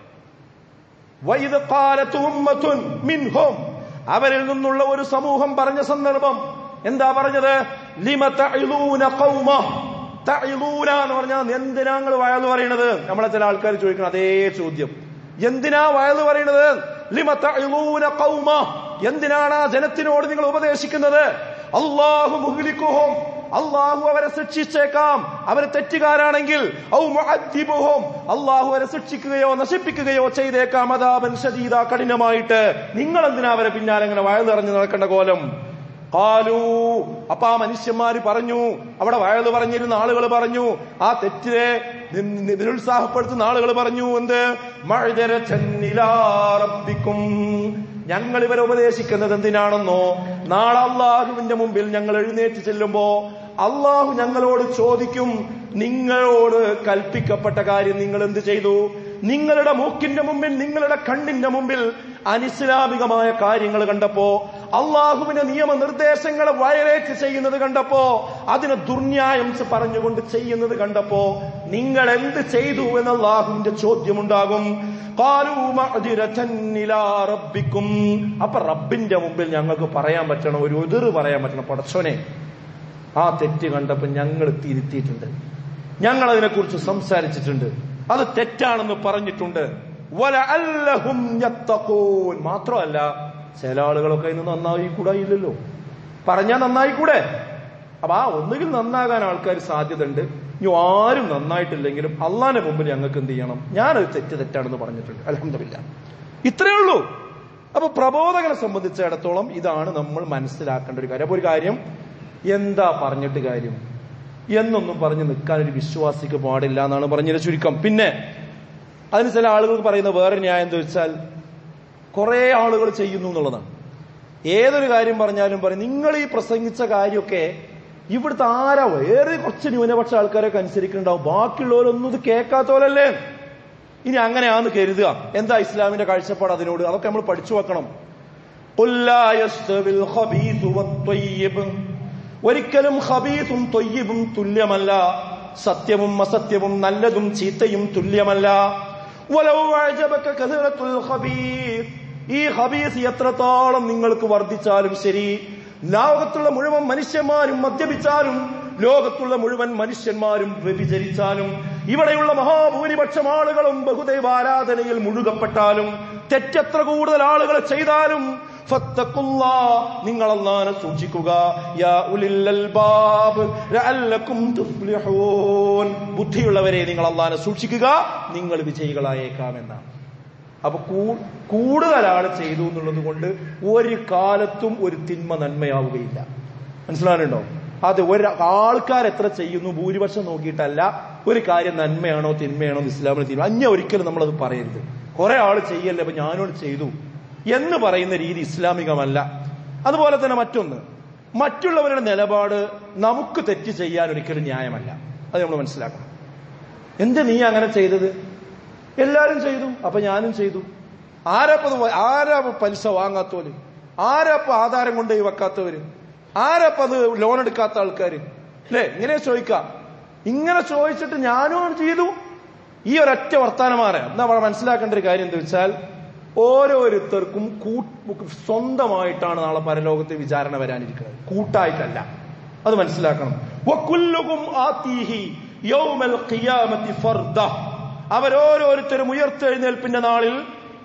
വൈദ ഖാലത്ത് ഉമ്മത്തുൻ മിൻഹും അവരിൽ നിന്നുള്ള ഒരു സമൂഹം പറഞ്ഞ സന്ദർഭം എന്താ പറഞ്ഞത് ലിമ തഅലൂന ഖൗമ തഅലൂന എന്ന് പറഞ്ഞാൽ എന്തിനാ നിങ്ങൾ വയത് പറയണത് നമ്മളെ ചില ആൾക്കാർ ചോദിക്കണം അതേ ചോദ്യം എന്തിനാ വയത് പറയണത് ലിമ തഅലൂന ഖൗമ എന്തിനാണ് ആ ജനത്തിനോട് നിങ്ങൾ ഉപദേശിക്കുന്നത് അല്ലാഹു മുഹ്ലിക്കുഹും അള്ളാഹു അവരെ ശിക്ഷിച്ചേക്കാം അവർ തെറ്റുകാരാണെങ്കിൽ ഔ മുഅദ്ദിബുഹും അള്ളാഹു അവരെ ശിക്ഷിക്കുകയോ നശിപ്പിക്കുകയോ ചെയ്തേക്കാം അതാപൻ ശദീദ കഠിനമായിട്ട് നിങ്ങൾ എന്തിനാ അവരെ പിന്നാലെ ഇങ്ങനെ വയലിറങ്ങി നടക്കേണ്ട കോലം കാലു അപ്പൊ ആ മനുഷ്യന്മാര് പറഞ്ഞു അവിടെ വയല് പറഞ്ഞിരുന്ന ആളുകൾ പറഞ്ഞു ആ തെറ്റിലെ നി- നിരുത്സാഹപ്പെടുത്തുന്ന ആളുകൾ പറഞ്ഞു എന്ത് മഴജരച്ചൻ ഇലാ റബ്ബിക്കും ഞങ്ങൾ ഇവരെ ഉപദേശിക്കുന്നത് എന്തിനാണെന്നോ നാളെ അള്ളാഹുവിന്റെ മുമ്പിൽ ഞങ്ങൾ എഴുന്നേറ്റ് ചെല്ലുമ്പോ അള്ളാഹു ഞങ്ങളോട് ചോദിക്കും നിങ്ങളോട് കൽപ്പിക്കപ്പെട്ട കാര്യം നിങ്ങൾ എന്ത് ചെയ്തു നിങ്ങളുടെ മൂക്കിന്റെ മുമ്പിൽ നിങ്ങളുടെ കണ്ണിന്റെ മുമ്പിൽ അനിസ്ലാമികമായ കാര്യങ്ങൾ കണ്ടപ്പോ അള്ളാഹുവിന്റെ നിയമനിർദ്ദേശങ്ങളെ വയലേറ്റ് ചെയ്യുന്നത് കണ്ടപ്പോ അതിന് ദുർന്യായം പറഞ്ഞുകൊണ്ട് ചെയ്യുന്നത് കണ്ടപ്പോ നിങ്ങൾ എന്ത് ചെയ്തു എന്ന അള്ളാഹുവിന്റെ ചോദ്യമുണ്ടാകും ഖാലൂ മഅ്ദിറതൻ ഇലാ റബ്ബിക്കും അപ്പൊ റബ്ബിന്റെ മുമ്പിൽ ഞങ്ങൾക്ക് പറയാൻ പറ്റണം ഒരു എതിർ പറയാൻ പറ്റണം പടച്ചോനെ ആ തെറ്റ് കണ്ടപ്പോ ഞങ്ങൾ തിരുത്തിയിട്ടുണ്ട് ഞങ്ങൾ അതിനെക്കുറിച്ച് സംസാരിച്ചിട്ടുണ്ട് അത് തെറ്റാണെന്ന് പറഞ്ഞിട്ടുണ്ട് വലഅല്ലഹും യത്തഖൂൻ മാത്രമല്ല ചില ആളുകളൊക്കെ ഇന്ന് നന്നായി കൂടാ ഇല്ലല്ലോ പറഞ്ഞാൽ നന്നായി കൂടെ അപ്പൊ ആ ഒന്നുകിൽ നന്നാകാൻ ആൾക്കാർ സാധ്യതയുണ്ട് ഇനി ആരും നന്നായിട്ടില്ലെങ്കിലും അള്ളാന്റെ മുമ്പിൽ ഞങ്ങൾക്ക് എന്ത് ചെയ്യണം ഞാനത് തെറ്റ് തെറ്റാണെന്ന് പറഞ്ഞിട്ടുണ്ട് അലഹമില്ല ഇത്രയേ ഉള്ളൂ അപ്പൊ പ്രബോധകനെ സംബന്ധിച്ചിടത്തോളം ഇതാണ് നമ്മൾ മനസ്സിലാക്കേണ്ട ഒരു കാര്യം അപ്പൊ ഒരു കാര്യം എന്താ പറഞ്ഞിട്ട് കാര്യം എന്നൊന്നും പറഞ്ഞ് നിൽക്കാൻ ഒരു വിശ്വാസിക്ക് പാടില്ല എന്നാണ് പറഞ്ഞതിന്റെ ചുരുക്കം പിന്നെ അതിന് ചില ആളുകൾക്ക് പറയുന്ന വേറെ ന്യായം എന്താ വെച്ചാൽ കുറെ ആളുകൾ ചെയ്യുന്നു എന്നുള്ളതാണ് ഏതൊരു കാര്യം പറഞ്ഞാലും പറയും നിങ്ങൾ ഈ പ്രസംഗിച്ച കാര്യമൊക്കെ ഇവിടുത്തെ ആരാ വേറെ കുറച്ച് ന്യൂനപക്ഷ ആൾക്കാരൊക്കെ അനുസരിക്കുന്നുണ്ടാവും ബാക്കിയുള്ളവരൊന്നും ഇത് കേൾക്കാത്തവരല്ലേ ഇനി അങ്ങനെയാന്ന് കരുതുക എന്താ ഇസ്ലാമിന്റെ കാഴ്ചപ്പാട് അതിനോട് അതൊക്കെ നമ്മൾ പഠിച്ചു വെക്കണം قل لا يستوي الخبيث والطيب ഒരിക്കലും ഖബീസും തൊയ്യബും തുല്യമല്ല സത്യവും അസത്യവും നല്ലതും ചീത്തയും തുല്യമല്ല വലൗ അഅജബക കഥറത്തുൽ ഖബീസ് ഈ ഹബീസ് എത്രത്തോളം നിങ്ങൾക്ക് വർദ്ധിച്ചാലും ശരി ലോകത്തുള്ള മുഴുവൻ മനുഷ്യന്മാരും മദ്യപിച്ചാലും ലോകത്തുള്ള മുഴുവൻ മനുഷ്യന്മാരും വ്യഭിചരിച്ചാലും ഇവിടെയുള്ള മഹാഭൂരിപക്ഷം ആളുകളും ബഹുദൈവാരാധനയിൽ മുഴുകപ്പെട്ടാലും തെറ്റെത്ര കൂടുതൽ ആളുകൾ ചെയ്താലും ഫത്തഖുല്ലാ നിങ്ങൾ അല്ലാഹനെ സൂക്ഷിക്കുക യാ ഉലിൽ അൽബാബ് ലഅല്ലക്കും തുഫ്ലിഹൂൻ ബുദ്ധിയുള്ളവരെ നിങ്ങൾ അല്ലാഹനെ സൂക്ഷിക്കുക നിങ്ങൾ വിജയികളായേക്കാം എന്നാണ് അപ്പൊ കൂ- കൂടുതൽ ആൾ ചെയ്തു എന്നുള്ളത് കൊണ്ട് ഒരു കാലത്തും ഒരു തിന്മ നന്മയാവുകയില്ല മനസ്സിലാകുന്നുണ്ടോ അത് ഒരു ആൾക്കാർ എത്ര ചെയ്യുന്നു ഭൂരിപക്ഷം നോക്കിയിട്ടല്ല ഒരു കാര്യം നന്മയാണോ തിന്മയാണോ എന്ന് ഇസ്ലാമിൽ തീരുമാനം അന്യ ഒരിക്കലും നമ്മളത് പറയരുത് കുറെ ആൾ ചെയ്യല്ലേ അപ്പൊ ഞാനോട് ചെയ്തു എന്ന് പറയുന്ന രീതി ഇസ്ലാമികമല്ല അതുപോലെ തന്നെ മറ്റൊന്ന് മറ്റുള്ളവരുടെ നിലപാട് നമുക്ക് തെറ്റ് ചെയ്യാൻ ഒരിക്കലും ന്യായമല്ല അത് നമ്മൾ മനസ്സിലാക്കണം എന്ത് നീ അങ്ങനെ ചെയ്തത് എല്ലാരും ചെയ്തു അപ്പൊ ഞാനും ചെയ്തു ആരപ്പത് ആരാ പലിശ വാങ്ങാത്തവര് ആരാപ്പ ആധാരം കൊണ്ടുപോയി വെക്കാത്തവര് ആരപ്പ അത് ലോൺ എടുക്കാത്ത ആൾക്കാര് അല്ലേ ഇങ്ങനെ ചോദിക്കാം ഇങ്ങനെ ചോദിച്ചിട്ട് ഞാനും ചെയ്തു ഈ ഒരൊറ്റ വർത്താനമാറ എന്നാ മനസ്സിലാക്കേണ്ട ഒരു കാര്യം എന്താ വെച്ചാൽ ഓരോരുത്തർക്കും കൂ- സ്വന്തമായിട്ടാണ് നാളെ പരലോകത്തെ വിചാരണ വരാനിരിക്കുന്നത് കൂട്ടായിട്ടല്ല അത് മനസ്സിലാക്കണം വകുല്ലുകും ആതീഹി യൗമൽ ഖിയാമത്തി ഫർദ അവരോരോരുത്തരും ഉയർത്തെഴുന്നേൽപ്പിന്റെ നാളിൽ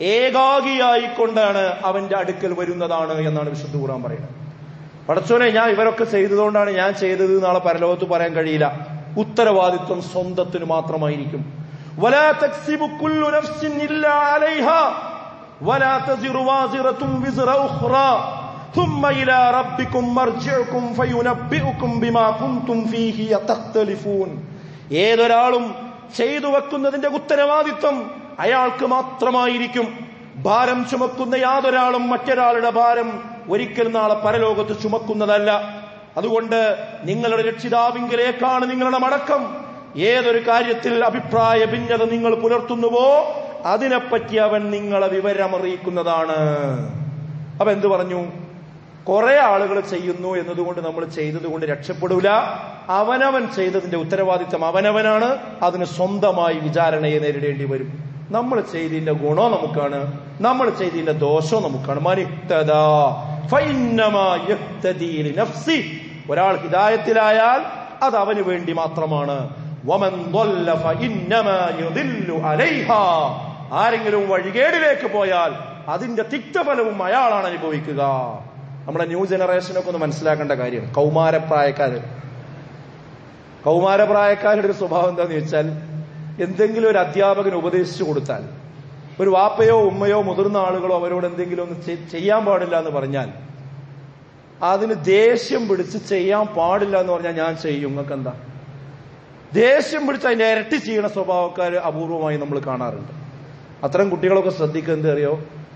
ഏകാഗിയായിക്കൊണ്ടാണ് അവന്റെ അടുക്കൽ വരുന്നതാണ് എന്നാണ് വിശുദ്ധ ഖുർആൻ പറയുന്നത് പടച്ചോനെ ഞാൻ ഇവരൊക്കെ ചെയ്തതുകൊണ്ടാണ് ഞാൻ ചെയ്തത് നാളെ പരലോകത്ത് പറയാൻ കഴിയില്ല ഉത്തരവാദിത്വം സ്വന്തത്തിന് മാത്രമായിരിക്കും ولا تكسب كل نفس إلا عليها ولا تزر وازرة وزر أخرى ثم إلى ربكم مرجعكم فينبئكم بما كنتم فيه تختلفون ഏതൊരാളും ചെയ്തു വെക്കുന്നതിന്റെ ഉത്തരവാദിത്വം അയാൾക്ക് മാത്രമായിരിക്കും ഭാരം ചുമക്കുന്ന യാതൊരാളും മറ്റൊരാളുടെ ഭാരം ഒരിക്കലും നാളെ പരലോകത്ത് ചുമക്കുന്നതല്ല അതുകൊണ്ട് നിങ്ങളുടെ രക്ഷിതാവിങ്കിലേക്കാണ് നിങ്ങളുടെ മടക്കം ഏതൊരു കാര്യത്തിൽ അഭിപ്രായ ഭിന്നത നിങ്ങൾ പുലർത്തുന്നുവോ അതിനെപ്പറ്റി അവൻ നിങ്ങളെ വിവരമറിയിക്കുന്നതാണ് അപ്പൊ എന്തു പറഞ്ഞു കുറെ ആളുകൾ ചെയ്യുന്നു എന്നതുകൊണ്ട് നമ്മൾ ചെയ്തതുകൊണ്ട് രക്ഷപ്പെടൂല അവനവൻ ചെയ്തതിന്റെ ഉത്തരവാദിത്തം അവനവനാണ് അതിന് സ്വന്തമായി വിചാരണയെ നേരിടേണ്ടി വരും നമ്മൾ ചെയ്തതിന്റെ ഗുണോ നമുക്കാണ് നമ്മൾ ചെയ്തതിന്റെ ദോഷോ നമുക്കാണ് മനിത്തതാ ഫൈന്നമാ യഹ്തദീ ലിനഫ്സി. ഒരാൾ ഹിദായത്തിലായാൽ അത് അവന് വേണ്ടി മാത്രമാണ് വമൻ ضل فإنما يضل عليها. ആരെങ്കിലും വഴികേടിലേക്ക് പോയാൽ അതിന്റെ തിക്തഫലവും അയാളാണ് അനുഭവിക്കുക നമ്മുടെ ന്യൂ ജനറേഷനൊക്കെ ഒന്ന് മനസ്സിലാക്കേണ്ട കാര്യം കൗമാരപ്രായക്കാര് കൗമാരപ്രായക്കാരുടെ ഒരു സ്വഭാവം എന്താന്ന് ചോദിച്ചാൽ എന്തെങ്കിലും ഒരു അധ്യാപകന് ഉപദേശിച്ചു കൊടുത്താൽ ഒരു വാപ്പയോ ഉമ്മയോ മുതിർന്ന ആളുകളോ അവരോട് എന്തെങ്കിലും ഒന്ന് ചെ- ചെയ്യാൻ പാടില്ല എന്ന് പറഞ്ഞാൽ അതിന് ദേഷ്യം പിടിച്ച് ചെയ്യാൻ പാടില്ല എന്ന് പറഞ്ഞാൽ ഞാൻ ചെയ്യും നിങ്ങൾക്ക് എന്താ ദേഷ്യം പിടിച്ച് അതിന്റെ ഇരട്ടി ചെയ്യണ സ്വഭാവക്കാർ അപൂർവമായി നമ്മൾ കാണാറുണ്ട് അത്തരം കുട്ടികളൊക്കെ ശ്രദ്ധിക്കുന്നത് അറിയോ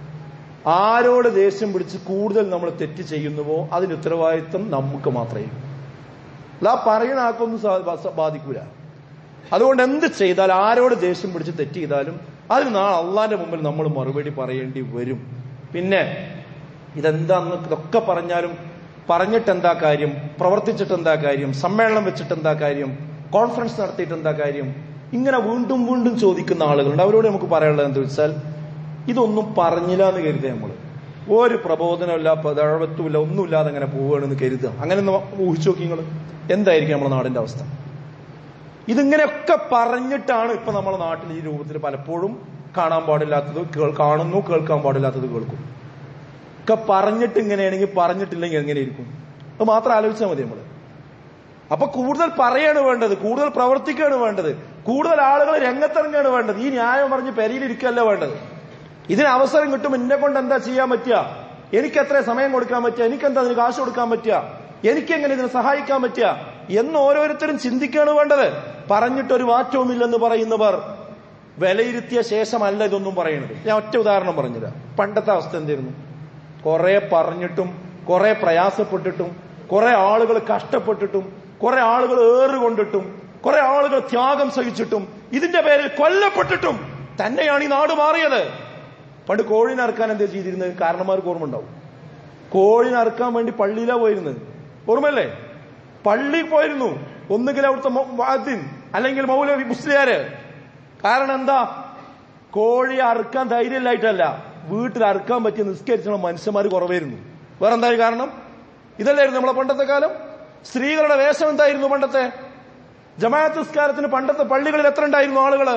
ആരോട് ദേഷ്യം പിടിച്ച് കൂടുതൽ നമ്മൾ തെറ്റ് ചെയ്യുന്നുവോ അതിന്റെ ഉത്തരവാദിത്വം നമുക്ക് മാത്രമേ ഉള്ളൂ. അല്ല ആ പറയുന്ന ആൾക്കൊന്നും സാ- സ- ബാധിക്കൂല അതുകൊണ്ട് എന്ത് ചെയ്താൽ ആരോട് ദേഷ്യം പിടിച്ച് തെറ്റ് ചെയ്താലും അതിന് നാളെ അള്ളാന്റെ മുമ്പിൽ നമ്മൾ മറുപടി പറയേണ്ടി വരും പിന്നെ ഇതെന്താന്ന് ഇതൊക്കെ പറഞ്ഞാലും പറഞ്ഞിട്ട് എന്താ കാര്യം പ്രവർത്തിച്ചിട്ട് എന്താ കാര്യം സമ്മേളനം വെച്ചിട്ട് എന്താ കാര്യം കോൺഫറൻസ് നടത്തിയിട്ട് എന്താ കാര്യം ഇങ്ങനെ വീണ്ടും വീണ്ടും ചോദിക്കുന്ന ആളുകളുണ്ട് അവരോട് നമുക്ക് പറയാനുള്ളത് എന്താ വെച്ചാൽ ഇതൊന്നും പറഞ്ഞില്ല എന്ന് കരുതുക നമ്മൾ ഒരു പ്രബോധനമില്ല പദഴവത്തുമില്ല ഒന്നുമില്ലാതെ അങ്ങനെ പോവുകയാണെന്ന് കരുതുക അങ്ങനെ ഒന്ന് ഊഹിച്ചു നോക്കി നിങ്ങൾ എന്തായിരിക്കും നമ്മുടെ നാടിന്റെ അവസ്ഥ ഇതിങ്ങനെയൊക്കെ പറഞ്ഞിട്ടാണ് ഇപ്പൊ നമ്മുടെ നാട്ടിൽ ഈ രൂപത്തിൽ പലപ്പോഴും കാണാൻ പാടില്ലാത്തത് കേൾ- കാണുന്നു കേൾക്കാൻ പാടില്ലാത്തത് കേൾക്കും ഒക്കെ പറഞ്ഞിട്ട് ഇങ്ങനെയാണെങ്കിൽ പറഞ്ഞിട്ടില്ലെങ്കിൽ എങ്ങനെ ഇരിക്കും അത് മാത്രം ആലോചിച്ചാൽ മതി നമ്മള് അപ്പൊ കൂടുതൽ പറയാണ് വേണ്ടത് കൂടുതൽ പ്രവർത്തിക്കുകയാണ് വേണ്ടത് കൂടുതൽ ആളുകൾ രംഗത്തിറങ്ങുകയാണ് വേണ്ടത് ഈ ന്യായം പറഞ്ഞ് പെരിയിലിരിക്കുകയല്ല വേണ്ടത് ഇതിന് അവസരം കിട്ടും എന്നെ കൊണ്ട് എന്താ ചെയ്യാൻ പറ്റുക എനിക്ക് എത്ര സമയം കൊടുക്കാൻ പറ്റുക എനിക്ക് എന്താ അതിന് കാശ് കൊടുക്കാൻ പറ്റുക എനിക്ക് എങ്ങനെ ഇതിനെ സഹായിക്കാൻ പറ്റുക എന്ന് ഓരോരുത്തരും ചിന്തിക്കുകയാണ് വേണ്ടത് പറഞ്ഞിട്ടൊരു മാറ്റവുമില്ലെന്ന് പറയുന്നവർ വിലയിരുത്തിയ ശേഷമല്ല ഇതൊന്നും പറയുന്നത് ഞാൻ ഒറ്റ ഉദാഹരണം പറഞ്ഞുതരാം പണ്ടത്തെ അവസ്ഥ എന്തായിരുന്നു കുറെ പറഞ്ഞിട്ടും കുറെ പ്രയാസപ്പെട്ടിട്ടും കുറെ ആളുകൾ കഷ്ടപ്പെട്ടിട്ടും കുറെ ആളുകൾ ഏറുകൊണ്ടിട്ടും കുറെ ആളുകൾ ത്യാഗം സഹിച്ചിട്ടും ഇതിന്റെ പേരിൽ കൊല്ലപ്പെട്ടിട്ടും തന്നെയാണ് ഈ നാട് മാറിയത് പണ്ട് കോഴിനെ അറുക്കാൻ എന്താ ചെയ്തിരുന്നത് കാരണന്മാർക്ക് ഓർമ്മ ഉണ്ടാവും കോഴിനെ അറുക്കാൻ വേണ്ടി പള്ളിയിലാ പോയിരുന്നത് ഓർമ്മല്ലേ പള്ളിയിൽ പോയിരുന്നു ഒന്നുകിൽ അവിടുത്തെ വാദ്യൻ അല്ലെങ്കിൽ മൗലവി മുസ്ലിയാര് കാരണം എന്താ കോഴി അറുക്കാൻ ധൈര്യമില്ലായിട്ടല്ല വീട്ടിൽ അറുക്കാൻ പറ്റിയ നിസ്കരിച്ചുള്ള മനുഷ്യന്മാർ കുറവായിരുന്നു വേറെ എന്തായാലും കാരണം ഇതല്ലായിരുന്നു നമ്മളെ പണ്ടത്തെ കാലം സ്ത്രീകളുടെ വേഷം എന്തായിരുന്നു പണ്ടത്തെ ജമാഅത്ത് നിസ്കാരത്തിന് പണ്ടത്തെ പള്ളികളിൽ എത്ര ഉണ്ടായിരുന്നു ആളുകള്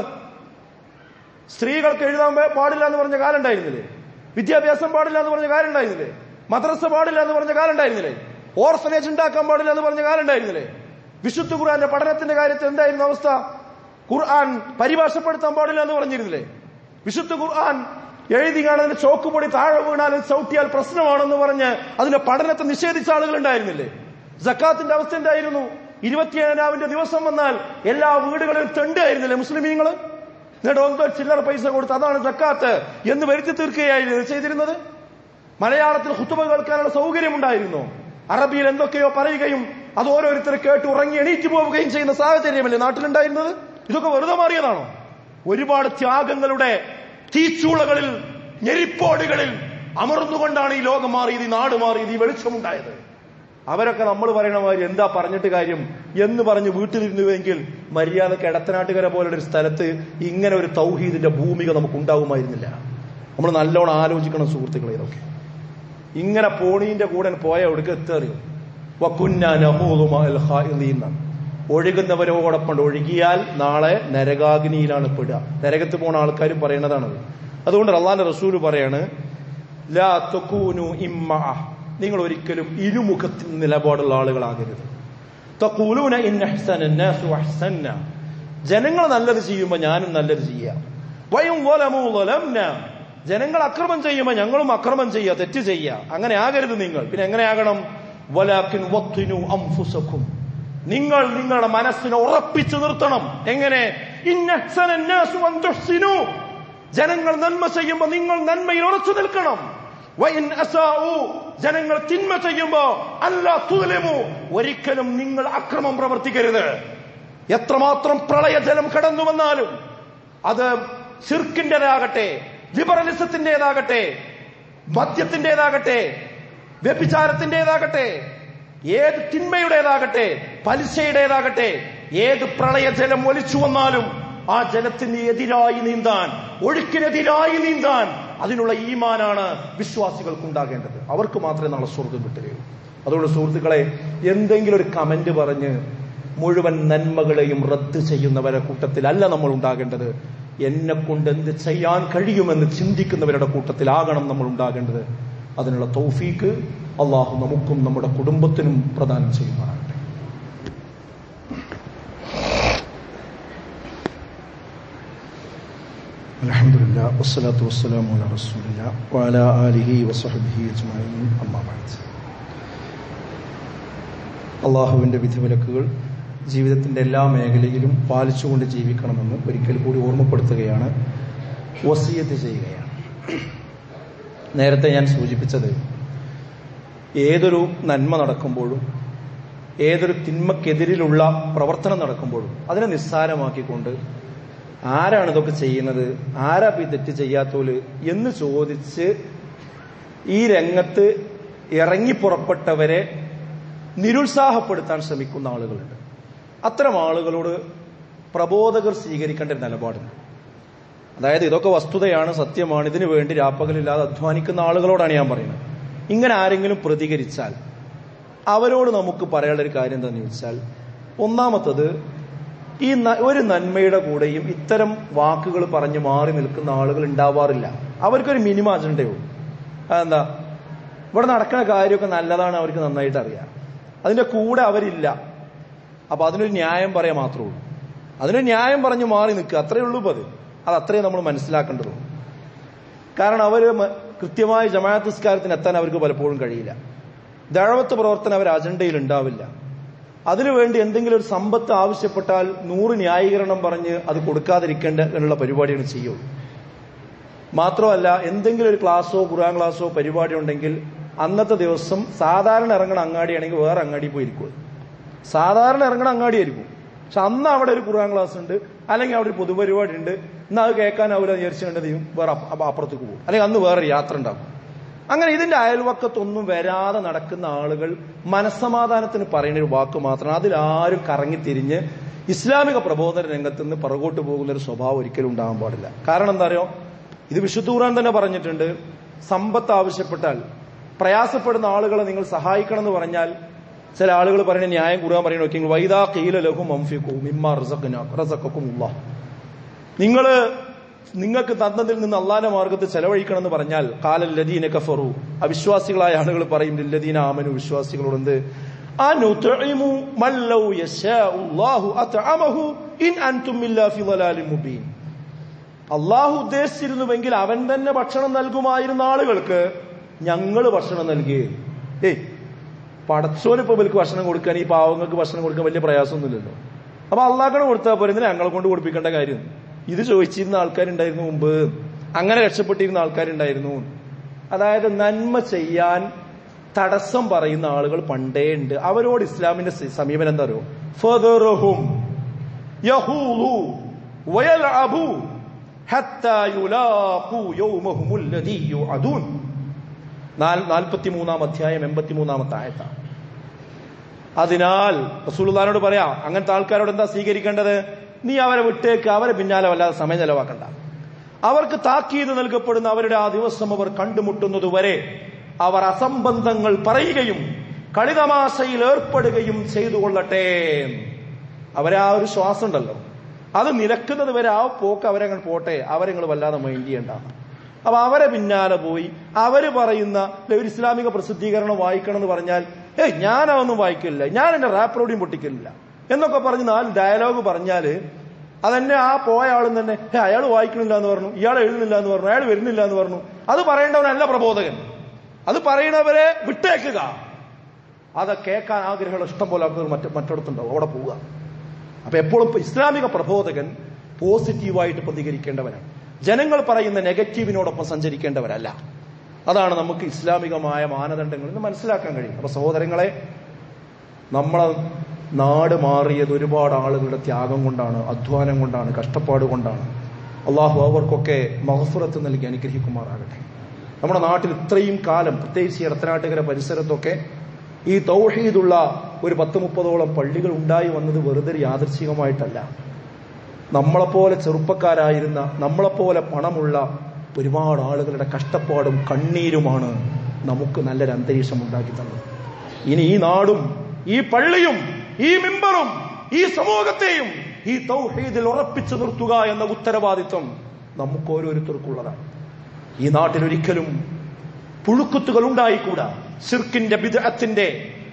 സ്ത്രീകൾക്ക് എഴുതാൻ പേ- പാടില്ല എന്ന് പറഞ്ഞ കാലം ഉണ്ടായിരുന്നില്ലേ വിദ്യാഭ്യാസം പാടില്ല എന്ന് പറഞ്ഞ കാലം ഉണ്ടായിരുന്നില്ലേ മദ്രസ പാടില്ല എന്ന് പറഞ്ഞ കാലം ഉണ്ടായിരുന്നില്ലേ ഓർഫനേജ് ഉണ്ടാക്കാൻ പാടില്ല എന്ന് പറഞ്ഞ കാലം ഉണ്ടായിരുന്നില്ലേ വിശുദ്ധ ഖുർആന്റെ പഠനത്തിന്റെ കാര്യത്തിൽ എന്തായിരുന്നു അവസ്ഥ ഖുർആൻ പരിഭാഷപ്പെടുത്താൻ പാടില്ല എന്ന് പറഞ്ഞിരുന്നില്ലേ വിശുദ്ധ ഖുർആൻ എഴുതി കാണുന്നതിന് ചോക്കുപൊടി താഴെ വീണാൽ ചവിട്ടിയാൽ പ്രശ്നമാണെന്ന് പറഞ്ഞ് അതിന്റെ പഠനത്തെ നിഷേധിച്ച ആളുകൾ ഉണ്ടായിരുന്നില്ലേ ജക്കാത്തിന്റെ അവസ്ഥ എന്തായിരുന്നു ഇരുപത്തിയേഴാവിന്റെ ദിവസം വന്നാൽ എല്ലാ വീടുകളിലും തെണ്ടായിരുന്നില്ലേ മുസ്ലിമീങ്ങള് എന്നിട്ട് ഒന്നോ ചില്ലറ പൈസ കൊടുത്ത് അതാണ് സക്കാത്ത് എന്ന് വരുത്തി തീർക്കുകയായിരുന്നു ചെയ്തിരുന്നത് മലയാളത്തിൽ ഹുത്തുബ കേൾക്കാനുള്ള സൗകര്യമുണ്ടായിരുന്നു അറബിയിൽ എന്തൊക്കെയോ പറയുകയും അത് ഓരോരുത്തർ കേട്ട് ഉറങ്ങി എണീറ്റ് പോവുകയും ചെയ്യുന്ന സാഹചര്യമല്ലേ നാട്ടിലുണ്ടായിരുന്നത് ഇതൊക്കെ വെറുതെ മാറിയതാണോ ഒരുപാട് ത്യാഗങ്ങളുടെ തീച്ചൂളകളിൽ ഞെരിപ്പോടുകളിൽ അമർന്നുകൊണ്ടാണ് ഈ ലോകം മാറിയത് ഈ നാട് മാറിയത് ഈ വെളിച്ചമുണ്ടായത് അവരൊക്കെ നമ്മൾ പറയണ മാതിരി എന്താ പറഞ്ഞിട്ട് കാര്യം എന്ന് പറഞ്ഞ് വീട്ടിലിരുന്നുവെങ്കിൽ മര്യാദക്ക് എടത്തനാട്ടുകര പോലുള്ള ഒരു സ്ഥലത്ത് ഇങ്ങനെ ഒരു തൗഹീദിന്റെ ഭൂമിക നമുക്ക് ഉണ്ടാവുമായിരുന്നില്ല നമ്മൾ നല്ലോണം ആലോചിക്കണം സുഹൃത്തുക്കളെ ഇതൊക്കെ ഇങ്ങനെ പോണീന്റെ കൂടെ പോയ ഒടുക്ക എത്തറിയും ഒഴുകുന്നവരോടൊപ്പം ഒഴുകിയാൽ നാളെ നരകാഗ്നിയിലാണ് പെടുക നരകത്ത് പോണ ആൾക്കാരും പറയണതാണത് അതുകൊണ്ട് അള്ളാന്റെ റസൂല് പറയാണ് ലാ തകൂനു ഇമ്മഅ നിങ്ങൾ ഒരിക്കലും ഇരുമുഖത്തിൽ നിലപാടുള്ള ആളുകളാകരുത് തഖൂലൂന ഇന്ന അഹ്സന നാസു അഹ്സന്ന ജനങ്ങൾ നല്ലത് ചെയ്യുമ്പോൾ ഞാനും നല്ലത് ചെയ്യാം വയും വലമു വലംന ജനങ്ങൾ അക്രമം ചെയ്യുമ്പോൾ ഞങ്ങളും അക്രമം ചെയ്യുക തെറ്റ് ചെയ്യുക അങ്ങനെ ആകരുത് നിങ്ങൾ പിന്നെ എങ്ങനെയാകണം വലാക്കിൻ വത്തിനു അംഫുസക്കും നിങ്ങൾ നിങ്ങളുടെ മനസ്സിനെ ഉറപ്പിച്ചു നിർത്തണം എങ്ങനെ ഇന്ന അഹ്സന നാസു അൻ തുഹ്സിനു ജനങ്ങൾ നന്മ ചെയ്യുമ്പോൾ നിങ്ങൾ നന്മയിൽ ഉറച്ചു നിൽക്കണം വൈൻ അസാഉ ജനങ്ങൾ തിന്മ ചെയ്യുമ്പോ അല്ല തുലമു ഒരിക്കലും നിങ്ങൾ അക്രമം പ്രവർത്തിക്കരുത് എത്രമാത്രം പ്രളയജലം കടന്നു വന്നാലും അത് സിർക്കിൻ്റെതാകട്ടെ ലിബറലിസത്തിൻ്റെതാകട്ടെ മദ്യത്തിൻ്റെതാകട്ടെ വ്യഭിചാരത്തിൻ്റെതാകട്ടെ ഏത് തിന്മയുടേതാകട്ടെ പലിശയുടേതാകട്ടെ ഏത് പ്രളയജലം ഒലിച്ചു വന്നാലും ആ ജലത്തിന് എതിരായി നീന്താൻ ഒഴുക്കിനെതിരായി നീന്താൻ അതിനുള്ള ഈമാനാണ് വിശ്വാസികൾക്ക് ഉണ്ടാകേണ്ടത് അവർക്ക് മാത്രമേ നാളെ സ്വർഗം കിട്ടുകയുള്ളൂ അതുകൊണ്ട് സുഹൃത്തുക്കളെ എന്തെങ്കിലും ഒരു കമന്റ് പറഞ്ഞ് മുഴുവൻ നന്മകളെയും റദ്ദ് ചെയ്യുന്നവരെ കൂട്ടത്തിലല്ല നമ്മൾ ഉണ്ടാകേണ്ടത് എന്നെ കൊണ്ട് എന്ത് ചെയ്യാൻ കഴിയുമെന്ന് ചിന്തിക്കുന്നവരുടെ കൂട്ടത്തിലാകണം നമ്മൾ ഉണ്ടാകേണ്ടത് അതിനുള്ള തൗഫീക്ക് അള്ളാഹു നമുക്കും നമ്മുടെ കുടുംബത്തിനും പ്രദാനം ചെയ്യുമാറാകട്ടെ الحمد لله والصلاة والسلام على رسول الله وعلى آله وصحبه أجمعين أما بعد അള്ളാഹുവിൻ്റെ വിധിവിലക്കുകൾ ജീവിതത്തിന്റെ എല്ലാ മേഖലയിലും പാലിച്ചുകൊണ്ട് ജീവിക്കണമെന്ന് ഒരിക്കൽ കൂടി ഓർമ്മപ്പെടുത്തുകയാണ് വസീയത്ത് ചെയ്യുകയാണ് നേരത്തെ ഞാൻ സൂചിപ്പിച്ചത് ഏതൊരു നന്മ നടക്കുമ്പോഴും ഏതൊരു തിന്മക്കെതിരിലുള്ള പ്രവർത്തനം നടക്കുമ്പോഴും അതിനെ നിസ്സാരമാക്കിക്കൊണ്ട് ആരാണ് ഇതൊക്കെ ചെയ്യുന്നത് ആരാ ഈ തെറ്റ് ചെയ്യാത്തോല് എന്ന് ചോദിച്ച് ഈ രംഗത്ത് ഇറങ്ങി പുറപ്പെട്ടവരെ നിരുത്സാഹപ്പെടുത്താൻ ശ്രമിക്കുന്ന ആളുകളുണ്ട് അത്തരം ആളുകളോട് പ്രബോധകർ സ്വീകരിക്കേണ്ട ഒരു നിലപാടുണ്ട് അതായത് ഇതൊക്കെ വസ്തുതയാണ് സത്യമാണ് ഇതിനു വേണ്ടി രാപ്പകലില്ലാതെ അധ്വാനിക്കുന്ന ആളുകളോടാണ് ഞാൻ പറയുന്നത് ഇങ്ങനെ ആരെങ്കിലും പ്രതികരിച്ചാൽ അവരോട് നമുക്ക് പറയാനുള്ള ഒരു കാര്യം എന്താണെന്ന് ചോദിച്ചാൽ ഒന്നാമത്തത് ഈ ന- ഒരു നന്മയുടെ കൂടെയും ഇത്തരം വാക്കുകൾ പറഞ്ഞ് മാറി നിൽക്കുന്ന ആളുകൾ ഉണ്ടാവാറില്ല അവർക്കൊരു മിനിമം അജണ്ടയുള്ളൂ അതെന്താ ഇവിടെ നടക്കുന്ന കാര്യമൊക്കെ നല്ലതാണ് അവർക്ക് നന്നായിട്ട് അറിയാം അതിന്റെ കൂടെ അവരില്ല അപ്പൊ അതിനൊരു ന്യായം പറയാൻ മാത്രമേ ഉള്ളൂ അതിനൊരു ന്യായം പറഞ്ഞ് മാറി നിൽക്കുക അത്രയേ ഉള്ളൂ ഇപ്പൊ അത് അത് അത്രയും നമ്മൾ മനസ്സിലാക്കേണ്ടതുള്ളൂ കാരണം അവര് മ- കൃത്യമായ ജമാഅത്ത് നിസ്കാരത്തിന് എത്താൻ അവർക്ക് പലപ്പോഴും കഴിയില്ല ദഴവത്ത് പ്രവർത്തനം അവർ അജണ്ടയിൽ ഉണ്ടാവില്ല അതിനുവേണ്ടി എന്തെങ്കിലും ഒരു സമ്പത്ത് ആവശ്യപ്പെട്ടാൽ നൂറ് ന്യായീകരണം പറഞ്ഞ് അത് കൊടുക്കാതിരിക്കേണ്ട എന്നുള്ള പരിപാടിയാണ് ചെയ്യുള്ളൂ മാത്രമല്ല എന്തെങ്കിലും ഒരു ക്ലാസ്സോ ഖുറാൻ ക്ലാസ്സോ പരിപാടി ഉണ്ടെങ്കിൽ അന്നത്തെ ദിവസം സാധാരണ ഇറങ്ങണ അങ്ങാടിയാണെങ്കിൽ വേറെ അങ്ങാടി പോയി ഇരിക്കും സാധാരണ ഇറങ്ങണ അങ്ങാടിയായിരിക്കും പക്ഷെ അന്ന് അവിടെ ഒരു ഖുറാൻ ക്ലാസ് ഉണ്ട് അല്ലെങ്കിൽ അവിടെ ഒരു പൊതുപരിപാടി ഉണ്ട് ഇന്ന് അത് കേൾക്കാൻ അവർ വിചാരിച്ചുകൊണ്ട് ചെയ്യും വേറെ അപ്പ- അപ്പ- അപ്പുറത്തേക്ക് പോകും അല്ലെങ്കിൽ അന്ന് വേറെ യാത്ര ഉണ്ടാക്കും അങ്ങനെ ഇതിന്റെ അയൽവക്കത്തൊന്നും വരാതെ നടക്കുന്ന ആളുകൾ മനസ്സമാധാനത്തിന് പറയുന്ന ഒരു വാക്ക് മാത്രമാണ് അതിലാരും കറങ്ങിത്തിരിഞ്ഞ് ഇസ്ലാമിക പ്രബോധന രംഗത്ത് നിന്ന് പുറകോട്ട് പോകുന്ന ഒരു സ്വഭാവം ഒരിക്കലും ഉണ്ടാകാൻ പാടില്ല കാരണം എന്താ അറിയോ ഇത് വിശുദ്ധ ഖുർആൻ തന്നെ പറഞ്ഞിട്ടുണ്ട് സമ്പത്ത് ആവശ്യപ്പെട്ടാൽ പ്രയാസപ്പെടുന്ന ആളുകളെ നിങ്ങൾ സഹായിക്കണം എന്ന് പറഞ്ഞാൽ ചില ആളുകൾ പറയുന്ന ന്യായം ഖുർആൻ പറയുന്ന നോക്കി വൈദാ കീല ലഹും അംഫിഖു മിമ്മ റസഖ്നാ റസഖക്കുമുല്ലാഹ് നിങ്ങള് നിങ്ങൾക്ക് തന്നതിൽ നിന്ന് അള്ളാന്റെ മാർഗത്തിൽ ചെലവഴിക്കണം എന്ന് പറഞ്ഞാൽ കാലൽ ലദീന കഫറു അവിശ്വാസികളായ ആളുകൾ പറയും ലദീന ആമനു വിശ്വാസികളോട് എന്ത് അനുത്ഇമു മല്ലൗ യശാഉല്ലാഹു അത്അമഹു ഇൻ അൻതും ഇല്ലാ ഫി ളലാലിൻ മുബീൻ അള്ളാഹു ഉദ്ദേശിച്ചിരുന്നുവെങ്കിൽ അവൻ തന്നെ ഭക്ഷണം നൽകുമായിരുന്ന ആളുകൾക്ക് ഞങ്ങൾ ഭക്ഷണം നൽകിയേ ഏയ് പടച്ചോന് ഇപ്പൊ ഇവർക്ക് ഭക്ഷണം കൊടുക്കാൻ ഈ പാവങ്ങൾക്ക് ഭക്ഷണം കൊടുക്കാൻ വലിയ പ്രയാസമൊന്നുമില്ലല്ലോ അപ്പൊ അള്ളാഹ്ക്കടെ കൊടുത്താൽ പോരെ എന്തിനാ ഞങ്ങളെ കൊണ്ട് കൊടുപ്പിക്കേണ്ട കാര്യം ഇത് ചോദിച്ചിരുന്ന ആൾക്കാരുണ്ടായിരുന്നു മുമ്പ് അങ്ങനെ രക്ഷപ്പെട്ടിരുന്ന ആൾക്കാരുണ്ടായിരുന്നു അതായത് നന്മ ചെയ്യാൻ തടസ്സം പറയുന്ന ആളുകൾ പണ്ടേ ഉണ്ട് അവരോട് ഇസ്ലാമിന്റെ സ- സമീപനം എന്താ അറിയോ ഫദറുഹും യഹൂലു വയൽഅബു ഹത്താ യുലാഖു യൗമഹും അല്ലദീ യുഅദൂൻ നാൽപ്പത്തിമൂന്നാം അധ്യായം എൺപത്തിമൂന്നാമത്തെ ആയത്താണ് അതിനാൽ റസൂലുള്ളാഹിനോട് പറയാ അങ്ങനത്തെ ആൾക്കാരോട് എന്താ സ്വീകരിക്കേണ്ടത് നീ അവരെ വിട്ടേക്ക് അവരെ പിന്നാലെ വല്ലാതെ സമയം ചെലവാക്കണ്ട അവർക്ക് താക്കീത് നൽകപ്പെടുന്ന അവരുടെ ആ ദിവസം അവർ കണ്ടുമുട്ടുന്നതുവരെ അവർ അസംബന്ധങ്ങൾ പറയുകയും കളിതമാശയിൽ ഏർപ്പെടുകയും ചെയ്തു കൊള്ളട്ടെ അവരെ ആ ഒരു ശ്വാസം ഉണ്ടല്ലോ അത് നിലക്കുന്നത് വരെ ആ പോക്ക് അവരങ്ങൾ പോട്ടെ അവരെ നിങ്ങൾ വല്ലാതെ മൈൻഡ് ചെയ്യണ്ട അപ്പൊ അവരെ പിന്നാലെ പോയി അവര് പറയുന്ന "ദേ ഒരു ഇസ്ലാമിക പ്രസിദ്ധീകരണം വായിക്കണം എന്ന് പറഞ്ഞാൽ ഏയ് ഞാൻ അതൊന്നും വായിക്കില്ല ഞാൻ എന്റെ റാപ്പ് റോഡിയും പൊട്ടിക്കില്ല എന്നൊക്കെ പറഞ്ഞ് നാല് ഡയലോഗ് പറഞ്ഞാല് അതെന്നെ ആ പോയ ആളും തന്നെ "ഹേ, അയാൾ വായിക്കണില്ല എന്ന് പറഞ്ഞു ഇയാൾ എഴുതുന്നില്ല എന്ന് പറഞ്ഞു അയാൾ വരുന്നില്ല എന്ന് പറഞ്ഞു അത് പറയേണ്ടവനല്ല പ്രബോധകൻ അത് പറയുന്നവരെ വിട്ടേക്കുക അത് കേൾക്കാൻ ആഗ്രഹമുള്ള ഇഷ്ടം പോലെ ആൾക്കാർ മറ്റ മറ്റിടത്തുണ്ടാവും അവിടെ പോവുക അപ്പൊ എപ്പോഴും ഇസ്ലാമിക പ്രബോധകൻ പോസിറ്റീവായിട്ട് പ്രതികരിക്കേണ്ടവനാണ് ജനങ്ങൾ പറയുന്ന നെഗറ്റീവിനോടൊപ്പം സഞ്ചരിക്കേണ്ടവരല്ല അതാണ് നമുക്ക് ഇസ്ലാമികമായ മാനദണ്ഡങ്ങളിൽ നിന്ന് മനസ്സിലാക്കാൻ കഴിയും അപ്പൊ സഹോദരങ്ങളെ നമ്മളെ നാട് മാറിയത് ഒരുപാട് ആളുകളുടെ ത്യാഗം കൊണ്ടാണ് അധ്വാനം കൊണ്ടാണ് കഷ്ടപ്പാട് കൊണ്ടാണ് അള്ളാഹു അവർക്കൊക്കെ മഹഫുറത്ത് നൽകി അനുഗ്രഹിക്കുമാറാകട്ടെ നമ്മുടെ നാട്ടിൽ ഇത്രയും കാലം പ്രത്യേകിച്ച് ഈ ഇടത്തനാട്ടുകര പരിസരത്തൊക്കെ ഈ തൗഹീദുള്ള ഒരു പത്ത് മുപ്പതോളം പള്ളികൾ ഉണ്ടായി വന്നത് വെറുതെ ഒരു യാദൃച്ഛികമായിട്ടല്ല നമ്മളെപ്പോലെ ചെറുപ്പക്കാരായിരുന്ന നമ്മളെപ്പോലെ പണമുള്ള ഒരുപാട് ആളുകളുടെ കഷ്ടപ്പാടും കണ്ണീരുമാണ് നമുക്ക് നല്ലൊരു അന്തരീക്ഷം ഉണ്ടാക്കി തന്നത് ഇനി ഈ നാടും ഈ പള്ളിയും ഈ മിമ്പറും ഈ സമൂഹത്തെയും ഈ തൗഹീദിൽ ഉറപ്പിച്ചു നിർത്തുക എന്ന ഉത്തരവാദിത്വം നമുക്ക് ഓരോരുത്തർക്കുള്ളതാണ് ഈ നാട്ടിൽ ഒരിക്കലും പുഴുക്കുത്തുകൾ ഉണ്ടായിക്കൂടാ ഷിർക്കിന്റെ ബിദഅത്തിന്റെ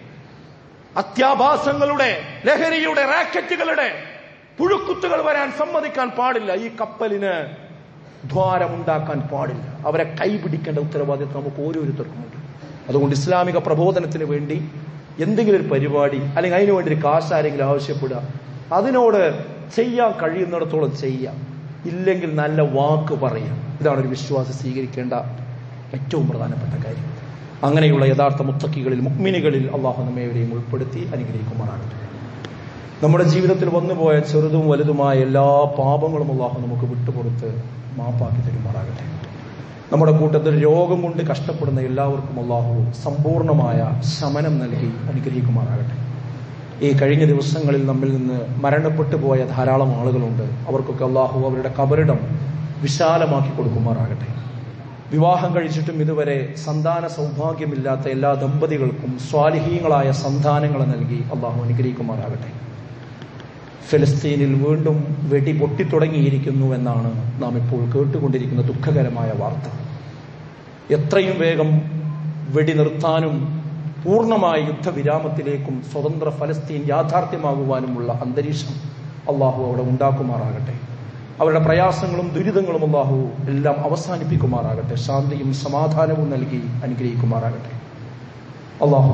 അത്യാഭാസങ്ങളുടെ ലഹരിയുടെ റാക്കറ്റുകളുടെ പുഴുക്കുത്തുകൾ വരാൻ സമ്മതിക്കാൻ പാടില്ല ഈ കപ്പലിന് ദ്വാരമുണ്ടാക്കാൻ പാടില്ല അവരെ കൈപിടിക്കേണ്ട ഉത്തരവാദിത്വം നമുക്ക് ഓരോരുത്തർക്കുമുണ്ട് അതുകൊണ്ട് ഇസ്ലാമിക പ്രബോധനത്തിന് വേണ്ടി എന്തെങ്കിലും ഒരു പരിപാടി അല്ലെങ്കിൽ അതിനു വേണ്ടി ഒരു കാശ് ആരെങ്കിലും ആവശ്യപ്പെടുക അതിനോട് ചെയ്യാൻ കഴിയുന്നിടത്തോളം ചെയ്യാം ഇല്ലെങ്കിൽ നല്ല വാക്ക് പറയാം ഇതാണ് ഒരു വിശ്വാസം സ്വീകരിക്കേണ്ട ഏറ്റവും പ്രധാനപ്പെട്ട കാര്യം അങ്ങനെയുള്ള യഥാർത്ഥ മുത്തക്കികളിൽ മുക്മിനികളിൽ അള്ളാഹു നമ്മേവരെയും ഉൾപ്പെടുത്തി അനുഗ്രഹിക്കുമാറാകട്ടെ നമ്മുടെ ജീവിതത്തിൽ വന്നുപോയ ചെറുതും വലുതുമായ എല്ലാ പാപങ്ങളും അള്ളാഹു നമുക്ക് വിട്ടുപുറത്ത് മാപ്പാക്കി തരുമാറാകട്ടെ നമ്മുടെ കൂട്ടത്തിൽ രോഗം കൊണ്ട് കഷ്ടപ്പെടുന്ന എല്ലാവർക്കും അള്ളാഹു സമ്പൂർണമായ ശമനം നൽകി അനുഗ്രഹിക്കുമാറാകട്ടെ ഈ കഴിഞ്ഞ ദിവസങ്ങളിൽ നമ്മിൽ നിന്ന് മരണപ്പെട്ടു പോയ ധാരാളം ആളുകളുണ്ട് അവർക്കൊക്കെ അള്ളാഹു അവരുടെ കബറിടം വിശാലമാക്കി കൊടുക്കുമാറാകട്ടെ വിവാഹം കഴിച്ചിട്ടും ഇതുവരെ സന്താന സൗഭാഗ്യമില്ലാത്ത എല്ലാ ദമ്പതികൾക്കും സ്വാലിഹീങ്ങളായ സന്താനങ്ങളെ നൽകി അള്ളാഹു അനുഗ്രഹിക്കുമാറാകട്ടെ ഫലസ്തീനിൽ വീണ്ടും വെടി പൊട്ടിത്തുടങ്ങിയിരിക്കുന്നു എന്നാണ് നാം ഇപ്പോൾ കേട്ടുകൊണ്ടിരിക്കുന്ന ദുഃഖകരമായ വാർത്ത എത്രയും വേഗം വെടി നിർത്താനും പൂർണ്ണമായ യുദ്ധവിരാമത്തിലേക്കും സ്വതന്ത്ര ഫലസ്തീൻ യാഥാർത്ഥ്യമാകുവാനുമുള്ള അന്തരീക്ഷം അള്ളാഹു അവിടെ ഉണ്ടാക്കുമാറാകട്ടെ അവരുടെ പ്രയാസങ്ങളും ദുരിതങ്ങളും അള്ളാഹു എല്ലാം അവസാനിപ്പിക്കുമാറാകട്ടെ ശാന്തിയും സമാധാനവും നൽകി അനുഗ്രഹിക്കുമാറാകട്ടെ അള്ളാഹു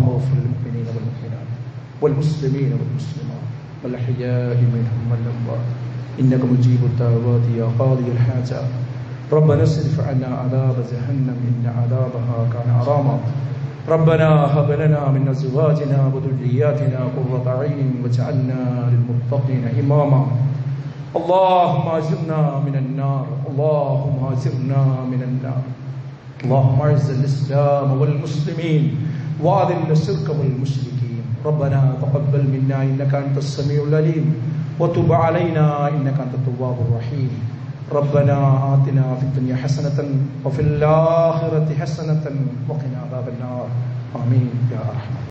والمسلمين والمسلمات والأحياء منهم والأموات إنك مجيب الدعوات يا قاضي الحاجات ربنا اصرف عنا عذاب جهنم إن عذابها كان عراما ربنا هب لنا من أزواجنا وذرياتنا قرة عين واجعلنا للمتقين إماما اللهم اجرنا من النار اللهم اجرنا من النار اللهم اعز الاسلام والمسلمين واذل الشرك والمشركين ربنا تقبل منا انك انت السميع العليم وتب علينا انك انت التواب الرحيم ربنا آتنا في الدنيا حسنة وفي الآخرة حسنة وقنا عذاب النار آمين يا أرحم